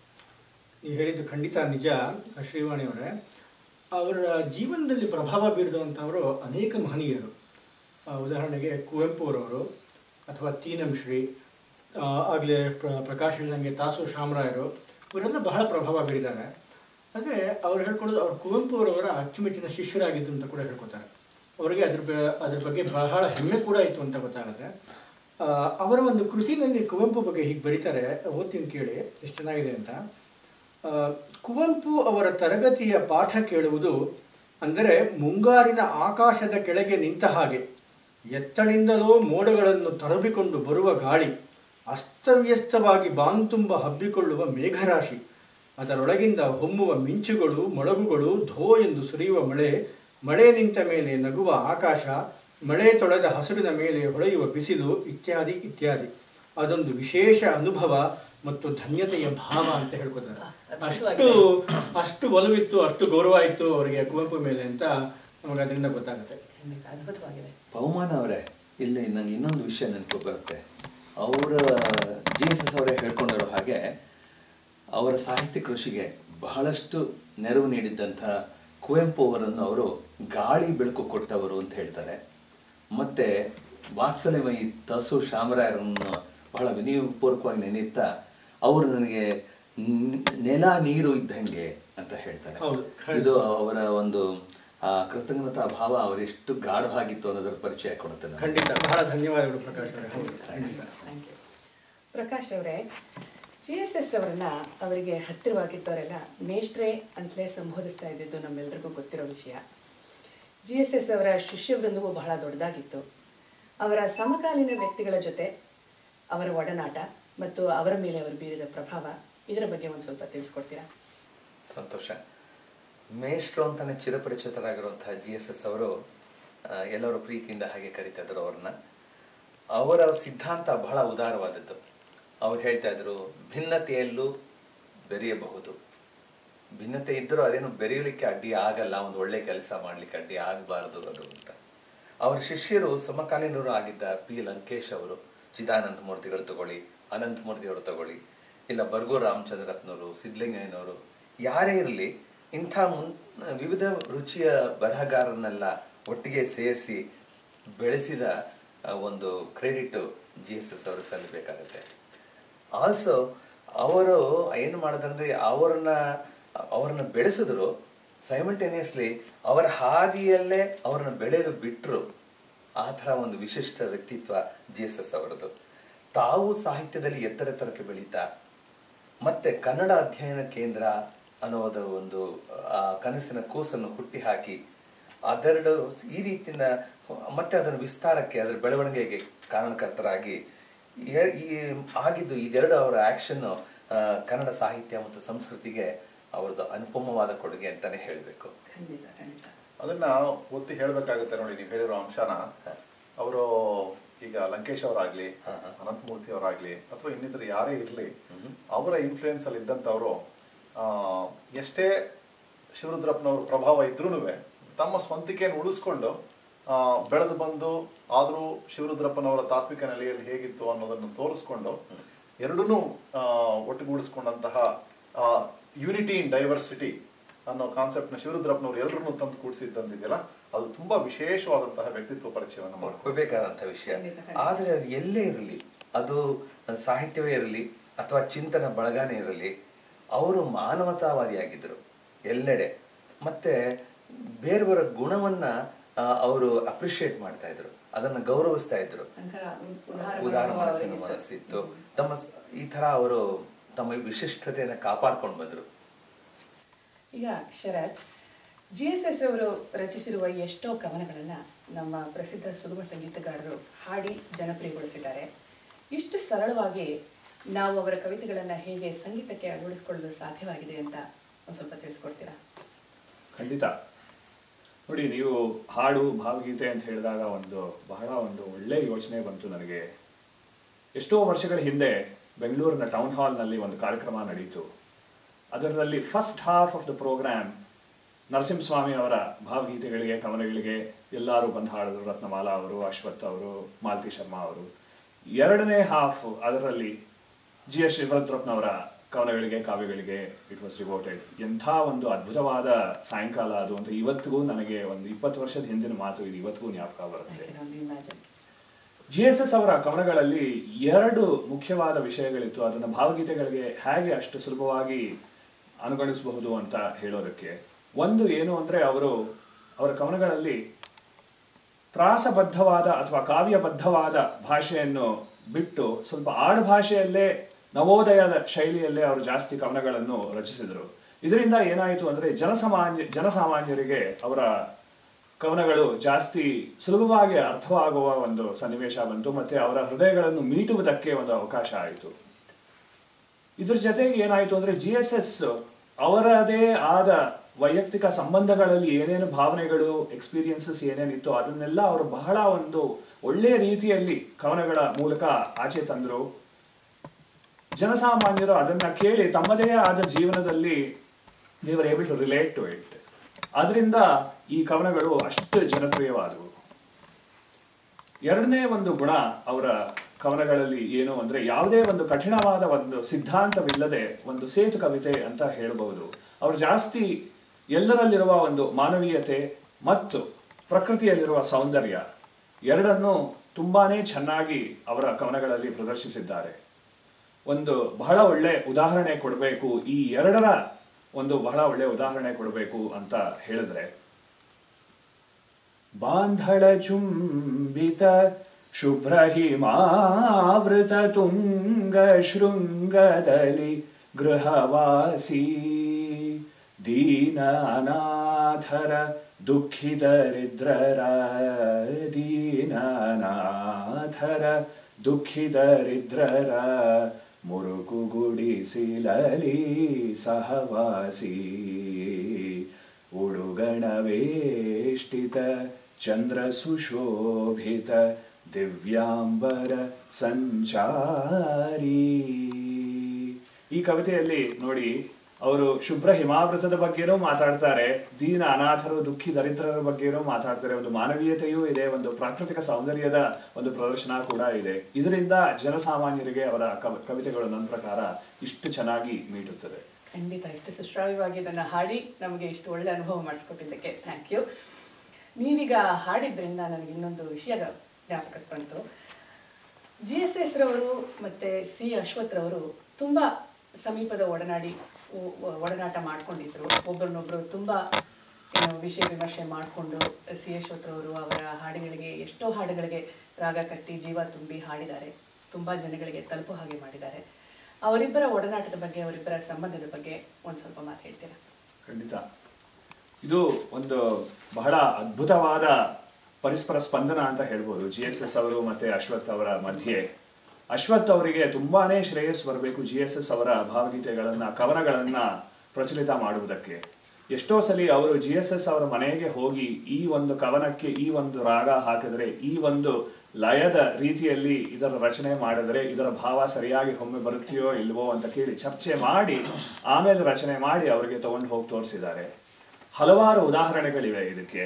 ನೀವು ಹೇಳಿದ್ದು ಖಂಡಿತ ನಿಜ ಶ್ರೀವಾಣಿ ಅವರೇ ಅವರ ಜೀವನದಲ್ಲಿ ಪ್ರಭಾವ ಬೀರಿದಂಥವರು ಅನೇಕ ಮಹನೀಯರು ಆ, ಉದಾಹರಣೆಗೆ ಕುವೆಂಪು ಅವರವರು ಅಥವಾ ತೀನಂ ಶ್ರೀ ಆಗಲೇ ಪ್ರ ಪ್ರಕಾಶ್ ಹೇಳ್ದಂಗೆ ತಾಸು ಶಾಮರಾಯರು ಇವರೆಲ್ಲ ಬಹಳ ಪ್ರಭಾವ ಬೀರಿದ್ದಾರೆ ಆದರೆ ಅವ್ರು ಹೇಳ್ಕೊಳ್ಳೋದು ಅವ್ರು ಕುವೆಂಪು ಅವರವರ ಅಚ್ಚುಮೆಚ್ಚಿನ ಶಿಷ್ಯರಾಗಿದ್ದು ಅಂತ ಕೂಡ ಹೇಳ್ಕೊತಾರೆ ಅವರಿಗೆ ಅದ್ರ ಬ- ಅದ್ರ ಬಗ್ಗೆ ಬಹಳ ಹೆಮ್ಮೆ ಕೂಡ ಇತ್ತು ಅಂತ ಗೊತ್ತಾಗುತ್ತೆ ಆ, ಅವರ ಒಂದು ಕೃತಿನಲ್ಲಿ ಕುವೆಂಪು ಬಗ್ಗೆ ಹೀಗೆ ಬರೀತಾರೆ ಓದ್ತೀನಿ ಕೇಳಿ ಎಷ್ಟು ಚೆನ್ನಾಗಿದೆ ಅಂತ ಆ, ಕುವೆಂಪು ಅವರ ತರಗತಿಯ ಪಾಠ ಕೇಳುವುದು ಅಂದರೆ ಮುಂಗಾರಿನ ಆಕಾಶದ ಕೆಳಗೆ ನಿಂತ ಹಾಗೆ ಎತ್ತಣಿಂದಲೋ ಮೋಡಗಳನ್ನು ತರಬಿಕೊಂಡು ಬರುವ ಗಾಳಿ ಅಸ್ತವ್ಯಸ್ತವಾಗಿ ಬಾಂತುಂಬ ಹಬ್ಬಿಕೊಳ್ಳುವ ಮೇಘರಾಶಿ ಅದರೊಳಗಿಂದ ಹೊಮ್ಮುವ ಮಿಂಚುಗಳು ಮೊಳಗುಗಳು ಧೋ ಎಂದು ಸುರಿಯುವ ಮಳೆ ಮಳೆ ನಿಂತ ಮೇಲೆ ನಗುವ ಆಕಾಶ ಮಳೆ ತೊಳೆದ ಹಸಿರಿನ ಮೇಲೆ ಹೊಳೆಯುವ ಬಿಸಿಲು ಇತ್ಯಾದಿ ಇತ್ಯಾದಿ ಅದೊಂದು ವಿಶೇಷ ಅನುಭವ ಮತ್ತು ಧನ್ಯತೆಯ ಭಾವ ಅಂತ ಹೇಳ್ಕೊತಾರೆ ಅಷ್ಟು ಅಷ್ಟು ಒಲವಿತ್ತು ಅಷ್ಟು ಗೌರವ ಇತ್ತು ಅವರಿಗೆ ಕುವೆಂಪು ಮೇಲೆ ಅಂತ ನಮಗೆ ಅದರಿಂದ ಗೊತ್ತಾಗುತ್ತೆ ಖಂಡಿತ ಅದ್ಭುತವಾಗಿದೆ ಪವಮಾನ ಅವರೇ ಇಲ್ಲಿ ನಂಗೆ ಇನ್ನೊಂದು ವಿಷಯ ನೆನಪು ಬರುತ್ತೆ ಅವರ ಜಿ ಎಸ್ ಎಸ್ ಅವರೇ ಹೇಳ್ಕೊಂಡಿರೋ ಹಾಗೆ ಅವರ ಸಾಹಿತ್ಯ ಕೃಷಿಗೆ ಬಹಳಷ್ಟು ನೆರವು ನೀಡಿದ್ದಂಥ ಕುವೆಂಪು ಅವರನ್ನು ಅವರು ಗಾಳಿ ಬೆಳಕು ಕೊಟ್ಟವರು ಅಂತ ಹೇಳ್ತಾರೆ ಮತ್ತೆ ವಾತ್ಸಲ್ಯಮಯಿ ತಸು ಶಾಮರಾಯರನ್ನು ಬಹಳ ವಿನಯಪೂರ್ವಕವಾಗಿ ನೆನೆಯುತ್ತಾ ಅವರು ನನಗೆ ನ್- ನೆಲ ನೀರು ಇದ್ದಂಗೆ ಅಂತ ಹೇಳ್ತಾರೆ ಹೌದು, ಖಂಡಿತ. ಇದು ಅವರ ಒಂದು ಆ ಕೃತಜ್ಞತಾ ಭಾವ ಅವರೆಷ್ಟು ಗಾಢವಾಗಿತ್ತು ಅನ್ನೋದರ ಪರಿಚಯ ಕೊಡುತ್ತೆ ನಮ್ಗೆ. ಖಂಡಿತ ಬಹಳ ಧನ್ಯವಾದಗಳು ಪ್ರಕಾಶ್ ಅವರೇ ಹೌದು ಥ್ಯಾಂಕ್ ಯು ಪ್ರಕಾಶ್ ಅವರೇ ಜಿ ಎಸ್ ಎಸ್ ಅವರನ್ನ ಅವರಿಗೆ ಹತ್ತಿರವಾಗಿದ್ದವರೆಲ್ಲ ಮೇಷ್ಟ್ರೆ ಅಂತಲೇ ಸಂಬೋಧಿಸ್ತಾ ಇದ್ದಿದ್ದು ನಮ್ಮೆಲ್ಲರಿಗೂ ಗೊತ್ತಿರೋ ವಿಷಯ ಜಿ ಎಸ್ ಎಸ್ ಅವರ ಶಿಷ್ಯ ವೃಂದವು ಬಹಳ ದೊಡ್ಡದಾಗಿತ್ತು ಅವರ ಸಮಕಾಲೀನ ವ್ಯಕ್ತಿಗಳ ಜೊತೆ ಅವರ ಒಡನಾಟ ಮತ್ತು ಅವರ ಮೇಲೆ ಅವರು ಬೀರಿದ ಪ್ರಭಾವ ಇದರ ಬಗ್ಗೆ ಒಂದು ಸ್ವಲ್ಪ ತಿಳಿಸ್ಕೊಡ್ತೀರಾ ಸಂತೋಷ ಮೇಷ್ಟ್ರು ಅಂತಾನೆ ಚಿರಪರಿಚಿತರಾಗಿರುವಂತಹ ಜಿ ಎಸ್ ಎಸ್ ಅವರು ಆ, ಎಲ್ಲರೂ ಪ್ರೀತಿಯಿಂದ ಹಾಗೆ ಕರಿತಾ ಇದ್ರು ಅವ್ರನ್ನ ಅವರ ಸಿದ್ಧಾಂತ ಬಹಳ ಉದಾರವಾದದ್ದು ಅವ್ರು ಹೇಳ್ತಾ ಇದ್ರು ಭಿನ್ನತೆಯಲ್ಲೂ ಬೆರೆಯಬಹುದು ಭಿನ್ನತೆ ಇದ್ದರೂ ಅದೇನು ಬೆರೆಯಲಿಕ್ಕೆ ಅಡ್ಡಿ ಆಗಲ್ಲ ಒಂದು ಒಳ್ಳೆ ಕೆಲಸ ಮಾಡ್ಲಿಕ್ಕೆ ಅಡ್ಡಿ ಆಗಬಾರದು ಅದು ಅಂತ ಅವರ ಶಿಷ್ಯರು ಸಮಕಾಲೀನರು ಆಗಿದ್ದ ಪಿ ಲಂಕೇಶ್ ಅವರು ಚಿದಾನಂದ ಮೂರ್ತಿಗಳು ತಗೊಳ್ಳಿ ಅನಂತ ಮೂರ್ತಿಯವರು ತಗೊಳ್ಳಿ ಇಲ್ಲ ಬರ್ಗೂರು ರಾಮಚಂದ್ರಪ್ಪನವರು ಸಿದ್ಧಲಿಂಗಯ್ಯನವರು ಯಾರೇ ಇರಲಿ ಇಂಥ ಮುನ್ ವಿವಿಧ ರುಚಿಯ ಬರಹಗಾರರನ್ನೆಲ್ಲ ಒಟ್ಟಿಗೆ ಸೇರಿಸಿ ಬೆಳೆಸಿದ ಆ, ಒಂದು ಕ್ರೆಡಿಟ್ ಜಿ ಎಸ್ ಎಸ್ ಅವರು ಸಲ್ಲಬೇಕಾಗತ್ತೆ ಆಲ್ಸೋ ಅವರು ಏನು ಮಾಡಿದ್ರಂದ್ರೆ ಅವ್ರನ್ನ ಅವ್ರನ್ನ ಬೆಳೆಸಿದ್ರು ಸೈಮಲ್ಟೇನಿಯಸ್ಲಿ ಅವರ ಹಾದಿಯಲ್ಲೇ ಅವ್ರನ್ನ ಬೆಳೆಯಲು ಬಿಟ್ಟರು ಆ ಥರ ಒಂದು ವಿಶಿಷ್ಟ ವ್ಯಕ್ತಿತ್ವ ಜಿ ಎಸ್ ಎಸ್ ಅವರದು ತಾವು ಸಾಹಿತ್ಯದಲ್ಲಿ ಎತ್ತರ ಎತ್ತರಕ್ಕೆ ಬೆಳೀತಾ ಮತ್ತೆ ಕನ್ನಡ ಅಧ್ಯಯನ ಕೇಂದ್ರ ಅನ್ನೋದು ಒಂದು ಆ ಕನಸಿನ ಕೂಸನ್ನು ಹುಟ್ಟಿ ಹಾಕಿ ಅದೆರಡು ಈ ರೀತಿಯಿಂದ ಮತ್ತೆ ಅದರ ವಿಸ್ತಾರಕ್ಕೆ ಅದರ ಬೆಳವಣಿಗೆಗೆ ಕಾರಣಕರ್ತರಾಗಿ ಎ- ಈ ಆಗಿದ್ದು ಇದೆರಡು ಅವರ ಆಕ್ಷನ್ ಕನ್ನಡ ಸಾಹಿತ್ಯ ಮತ್ತು ಸಂಸ್ಕೃತಿಗೆ ಅವರದ್ದು ಅನುಪಮವಾದ ಕೊಡುಗೆ ಅಂತಾನೆ ಹೇಳಬೇಕು ಖಂಡಿತ ಖಂಡಿತ ಅದನ್ನ ಒತ್ತಿ ಹೇಳ್ಬೇಕಾಗುತ್ತೆ ನೋಡಿ ನೀವು ಹೇಳಿರೋ ಅಂಶನ ಅವರು ಈಗ ಲಂಕೇಶ್ ಅವರಾಗ್ಲಿ ಹಾ, ಹಾ. ಅನಂತಮೂರ್ತಿ ಅವರಾಗ್ಲಿ ಅಥವಾ ಇನ್ನಿತರ ಯಾರೇ ಇರಲಿ ಅವರ ಇನ್ಫ್ಲೂಯೆನ್ಸ್ ಅಲ್ಲಿ ಇದ್ದಂಥವ್ರು ಆ, ಎಷ್ಟೇ ಶಿವರುದ್ರಪ್ಪನವ್ರ ಪ್ರಭಾವ ಇದ್ರೂ ತಮ್ಮ ಸ್ವಂತಿಕೆಯನ್ನು ಉಳಿಸ್ಕೊಂಡು ಆ, ಬೆಳೆದು ಬಂದು ಆದರೂ ಶಿವರುದ್ರಪ್ಪನವರ ತಾತ್ವಿಕ ನೆಲೆಯಲ್ಲಿ ಹೇಗಿತ್ತು ಅನ್ನೋದನ್ನು ತೋರಿಸ್ಕೊಂಡು ಎರಡನ್ನೂ ಆ, ಒಟ್ಟುಗೂಡಿಸ್ಕೊಂಡಂತಹ ಯೂನಿಟಿ ಇನ್ ಡೈವರ್ಸಿಟಿ ಅನ್ನೋ ಕಾನ್ಸೆಪ್ಟ್ನ ಶಿವರುದ್ರಪ್ಪನವ್ರು ಎಲ್ಲರನ್ನೂ ತಂದು ಕೂಡಿಸಿದ್ದಂತಿದೆಯಲ್ಲ ಅದು ತುಂಬಾ ವಿಶೇಷವಾದಂತಹ ವ್ಯಕ್ತಿತ್ವ ಪರಿಚಯವನ್ನು ಮಾಡ್ಕೊಂಡು ಒಪ್ಪಬೇಕಾದಂಥ ವಿಷಯ ಖಂಡಿತ, ಖಂಡಿತ. ಆದರೆ ಅದು ಎಲ್ಲೇ ಇರಲಿ ಅದು ಸಾಹಿತ್ಯವೇ ಇರಲಿ ಅಥವಾ ಚಿಂತನ ಬಳಗನೇ ಇರಲಿ ಅವರು ಮಾನವತಾವಾದಿಯಾಗಿದ್ದರು ಎಲ್ಲೆಡೆ ಮತ್ತೆ ಬೇರೆಯವರ ಗುಣವನ್ನ ಆ, ಅವರು ಅಪ್ರಿಷಿಯೇಟ್ ಮಾಡ್ತಾ ಇದ್ರು ಅದನ್ನ ಗೌರವಿಸ್ತಾ ಇದ್ರು ಒಂಥರ ಉದಾರ ಉದಾರ ಮನೋಭಾವ ಮನಸ್ಸಿನ ಅವರಿಗಿತ್ತು. ಮನಸ್ಸಿತ್ತು ತಮ್ಮ ಸ- ಈ ತರ ಅವರು ತಮ್ಮ ವಿಶಿಷ್ಟತೆಯನ್ನು ಕಾಪಾಡ್ಕೊಂಡು ಬಂದ್ರು ಈಗ ಶರತ್ ಜಿ ಎಸ್ ಎಸ್ ಅವರು ರಚಿಸಿರುವ ಎಷ್ಟೋ ಕವನಗಳನ್ನು ನಮ್ಮ ಪ್ರಸಿದ್ಧ ಸುಗಮ ಸಂಗೀತಗಾರರು ಹಾಡಿ ಜನಪ್ರಿಯಗೊಳಿಸಿದ್ದಾರೆ ಇಷ್ಟು ಸರಳವಾಗಿ ನಾವು ಅವರ ಕವಿತೆಗಳನ್ನು ಹೇಗೆ ಸಂಗೀತಕ್ಕೆ ಅಳವಡಿಸಿಕೊಳ್ಳಲು ಸಾಧ್ಯವಾಗಿದೆ ಅಂತ ಒಂದು ಸ್ವಲ್ಪ ತಿಳಿಸ್ಕೊಡ್ತೀರಾ ಖಂಡಿತ ನೋಡಿ ನೀವು ಹಾಡು ಭಾವಗೀತೆ ಅಂತ ಹೇಳಿದಾಗ ಒಂದು ಬಹಳ ಒಂದು ಒಳ್ಳೆ ಯೋಚನೆ ಬಂತು ನನಗೆ ಎಷ್ಟೋ ವರ್ಷಗಳ ಹಿಂದೆ ಬೆಂಗಳೂರಿನ ಟೌನ್ ಹಾಲ್ನಲ್ಲಿ ಒಂದು ಕಾರ್ಯಕ್ರಮ ನಡೀತು ಅದರಲ್ಲಿ first half of the program Narasimhaswamy ಅವರ ಭಾವಗೀತೆಗಳಿಗೆ ಕವನಗಳಿಗೆ ಎಲ್ಲರೂ ಬಂದು ಹಾಡಿದ್ರು ರತ್ನಮಾಲಾ ಅವರು ಅಶ್ವಥ್ ಅವರು ಮಾಲತಿ ಶರ್ಮಾ ಅವರು ಎರಡನೇ ಹಾಫ್ ಅದರಲ್ಲಿ ಜಿ ಎಸ್ ಶಿವರುದ್ರಪ್ಪನವರ ಕವನಗಳಿಗೆ ಕಾವ್ಯಗಳಿಗೆ ಇಟ್ ವಾಸ್ ಡಿವೋಟೆಡ್ ಎಂಥ ಒಂದು ಅದ್ಭುತವಾದ ಸಾಯಂಕಾಲ ಅದು ಅಂತ ಇವತ್ತಿಗೂ ನನಗೆ ಒಂದು ಇಪ್ಪತ್ತು ವರ್ಷದ ಹಿಂದಿನ ಮಾತು ಇದು ಇವತ್ತಿಗೂ ಜ್ಞಾಪಕ ಬರುತ್ತೆ ಇಮ್ಯಾಜಿನ್ ಜಿ ಎಸ್ ಎಸ್ ಅವರ ಕವನಗಳಲ್ಲಿ ಎರಡು ಮುಖ್ಯವಾದ ವಿಷಯಗಳಿತ್ತು ಅದನ್ನು ಭಾವಗೀತೆಗಳಿಗೆ ಹೇಗೆ ಅಷ್ಟು ಸುಲಭವಾಗಿ ಅನುಗಣಿಸಬಹುದು ಅಂತ ಹೇಳೋದಕ್ಕೆ ಒಂದು ಏನು ಅಂದ್ರೆ ಅವರು ಅವರ ಕವನಗಳಲ್ಲಿ ಪ್ರಾಸಬದ್ಧವಾದ ಅಥವಾ ಕಾವ್ಯಬದ್ಧವಾದ ಭಾಷೆಯನ್ನು ಬಿಟ್ಟು ಸ್ವಲ್ಪ ಆಡು ಭಾಷೆಯಲ್ಲೇ ನವೋದಯದ ಶೈಲಿಯಲ್ಲೇ ಅವರು ಜಾಸ್ತಿ ಕವನಗಳನ್ನು ರಚಿಸಿದರು ಇದರಿಂದ ಏನಾಯಿತು ಅಂದ್ರೆ ಜನಸಾಮಾನ್ಯ ಜನಸಾಮಾನ್ಯರಿಗೆ ಅವರ ಕವನಗಳು ಜಾಸ್ತಿ ಸುಲಭವಾಗಿ ಅರ್ಥವಾಗುವ ಒಂದು ಸನ್ನಿವೇಶ ಬಂತು ಮತ್ತೆ ಅವರ ಹೃದಯಗಳನ್ನು ಮೀಟುವುದಕ್ಕೆ ಒಂದು ಅವಕಾಶ ಆಯಿತು ಇದ್ರ ಜೊತೆಗೆ ಏನಾಯಿತು ಅಂದ್ರೆ ಜಿ ಎಸ್ ಎಸ್ ಅವರದೇ ಆದ ವೈಯಕ್ತಿಕ ಸಂಬಂಧಗಳಲ್ಲಿ ಏನೇನು ಭಾವನೆಗಳು ಎಕ್ಸ್ಪೀರಿಯನ್ಸಸ್ ಏನೇನಿತ್ತು ಅದನ್ನೆಲ್ಲ ಅವರು ಬಹಳ ಒಂದು ಒಳ್ಳೆಯ ರೀತಿಯಲ್ಲಿ ಕವನಗಳ ಮೂಲಕ ಆಚೆ ತಂದರು ಜನಸಾಮಾನ್ಯರು ಅದನ್ನ ಕೇಳಿ ತಮ್ಮದೇ ಆದ ಜೀವನದಲ್ಲಿ they were able to relate to it ಅದರಿಂದ ಈ ಕವನಗಳು ಅಷ್ಟು ಜನಪ್ರಿಯವಾದವು ಎರಡನೇ ಒಂದು ಗುಣ ಅವರ ಕವನಗಳಲ್ಲಿ ಏನು ಅಂದ್ರೆ ಯಾವುದೇ ಒಂದು ಕಠಿಣವಾದ ಒಂದು ಸಿದ್ಧಾಂತವಿಲ್ಲದೆ ಒಂದು ಸೇತು ಕವಿತೆ ಅಂತ ಹೇಳಬಹುದು ಅವರು ಜಾಸ್ತಿ ಎಲ್ಲರಲ್ಲಿರುವ ಒಂದು ಮಾನವೀಯತೆ ಮತ್ತು ಪ್ರಕೃತಿಯಲ್ಲಿರುವ ಸೌಂದರ್ಯ ಎರಡನ್ನೂ ತುಂಬಾನೇ ಚೆನ್ನಾಗಿ ಅವರ ಕವನಗಳಲ್ಲಿ ಪ್ರದರ್ಶಿಸಿದ್ದಾರೆ ಒಂದು ಬಹಳ ಒಳ್ಳೆ ಉದಾಹರಣೆ ಕೊಡಬೇಕು ಈ ಎರಡರ ಒಂದು ಬಹಳ ಒಳ್ಳೆ ಉದಾಹರಣೆ ಕೊಡಬೇಕು ಅಂತ ಹೇಳಿದ್ರೆ ಬಾಂಧಳ ಚುಂಬಿತ ಶುಭ್ರ ಹಿಮಾವೃತ ತುಂಗ ಶೃಂಗದಲ್ಲಿ ಗೃಹವಾಸಿ ದೀನ ಅನಾಥರ ದುಃಖಿತರಿದ್ರರ ದೀನ ಅನಾಥರ ದುಃಖಿತರಿದ್ರರ ಮುರುಕುಗುಡಿಸಿಲಲಿ ಸಹವಾಸಿ ಉಡುಗಣವೇಷ್ಟಿತ ಚಂದ್ರ ಸುಶೋಭಿತ ದಿವ್ಯಾಂಬರ ಸಂಚಾರಿ ಈ ಕವಿತೆಯಲ್ಲಿ ನೋಡಿ ಅವರು ಶುಭ್ರ ಹಿಮಾವೃತದ ಬಗ್ಗೆನೂ ಮಾತಾಡ್ತಾರೆ ದೀನ ಅನಾಥರು ದುಃಖಿ ದರಿದ್ರರ ಬಗ್ಗೆನೂ ಮಾತಾಡ್ತಾರೆ ಒಂದು ಮಾನವೀಯತೆಯೂ ಇದೆ ಒಂದು ಪ್ರಾಕೃತಿಕ ಸೌಂದರ್ಯದ ಒಂದು ಪ್ರದರ್ಶನ ಕೂಡ ಇದೆ ಇದರಿಂದ ಜನಸಾಮಾನ್ಯರಿಗೆ ಅವರ ಕವ- ಕವಿತೆಗಳು ನನ್ನ ಪ್ರಕಾರ ಇಷ್ಟು ಚೆನ್ನಾಗಿ ಮೀಟುತ್ತದೆ ಖಂಡಿತ ಇಷ್ಟು ಸುಶ್ರಾವ್ಯವಾಗಿ ಇದನ್ನು ಹಾಡಿ ನಮಗೆ ಇಷ್ಟು ಒಳ್ಳೆ ಅನುಭವ ಮಾಡಿಸ್ಕೊಟ್ಟಿದ್ದಕ್ಕೆ ಥ್ಯಾಂಕ್ ಯು ನೀವೀಗ ಹಾಡಿದ್ರಿಂದ ನನಗೆ ಇನ್ನೊಂದು ವಿಷಯ ಜ್ಞಾಪಕಕ್ಕೆ ಬಂತು ಜಿ ಎಸ್ ಎಸ್ ರವರು ಮತ್ತು ಸಿ ಅಶ್ವಥ್ ರವರು ತುಂಬ ಸಮೀಪದ ಒಡನಾಡಿ ಒ- ಒ- ಒಡನಾಟ ಮಾಡ್ಕೊಂಡಿದ್ರು ಒಬ್ಬರನ್ನೊಬ್ಬರು ತುಂಬ ಏನು ವಿಷಯ ವಿಮರ್ಶೆ ಮಾಡಿಕೊಂಡು ಸಿ ಅಶ್ವಥ್ ರವರು ಅವರ ಹಾಡುಗಳಿಗೆ ಎಷ್ಟೋ ಹಾಡುಗಳಿಗೆ ರಾಗ ಕಟ್ಟಿ ಜೀವ ತುಂಬಿ ಹಾಡಿದ್ದಾರೆ ತುಂಬ ಜನಗಳಿಗೆ ತಲುಪೋ ಹಾಗೆ ಮಾಡಿದ್ದಾರೆ ಅವರಿಬ್ಬರ ಒಡನಾಟದ ಬಗ್ಗೆ ಅವರಿಬ್ಬರ ಸಂಬಂಧದ ಬಗ್ಗೆ ಒಂದು ಸ್ವಲ್ಪ ಮಾತು ಹೇಳ್ತೀರಾ ಖಂಡಿತ ಇದು ಒಂದು ಬಹಳ ಅದ್ಭುತವಾದ ಪರಸ್ಪರ ಸ್ಪಂದನ ಅಂತ ಹೇಳ್ಬೋದು ಜಿ ಎಸ್ ಎಸ್ ಅವರು ಮತ್ತೆ ಅಶ್ವಥ್ ಅವರ ಮಧ್ಯೆ ಅಶ್ವಥ್ ಅವರಿಗೆ ತುಂಬಾನೇ ಶ್ರೇಯಸ್ ಬರಬೇಕು ಜಿ ಎಸ್ ಎಸ್ ಅವರ ಭಾವಗೀತೆಗಳನ್ನ ಕವನಗಳನ್ನ ಪ್ರಚಲಿತ ಮಾಡುವುದಕ್ಕೆ ಎಷ್ಟೋ ಸಲಿ ಅವರು ಜಿ ಎಸ್ ಎಸ್ ಅವರ ಮನೆಗೆ ಹೋಗಿ ಈ ಒಂದು ಕವನಕ್ಕೆ ಈ ಒಂದು ರಾಗ ಹಾಕಿದ್ರೆ ಈ ಒಂದು ಲಯದ ರೀತಿಯಲ್ಲಿ ಇದರ ರಚನೆ ಮಾಡಿದರೆ ಇದರ ಭಾವ ಸರಿಯಾಗಿ ಒಮ್ಮೆ ಬರುತ್ತೆಯೋ ಇಲ್ವೋ ಅಂತ ಕೇಳಿ ಚರ್ಚೆ ಮಾಡಿ ಆಮೇಲೆ ರಚನೆ ಮಾಡಿ ಅವರಿಗೆ ತಗೊಂಡು ಹೋಗಿ ತೋರಿಸಿದ್ದಾರೆ ಹಲವಾರು ಉದಾಹರಣೆಗಳಿವೆ ಇದಕ್ಕೆ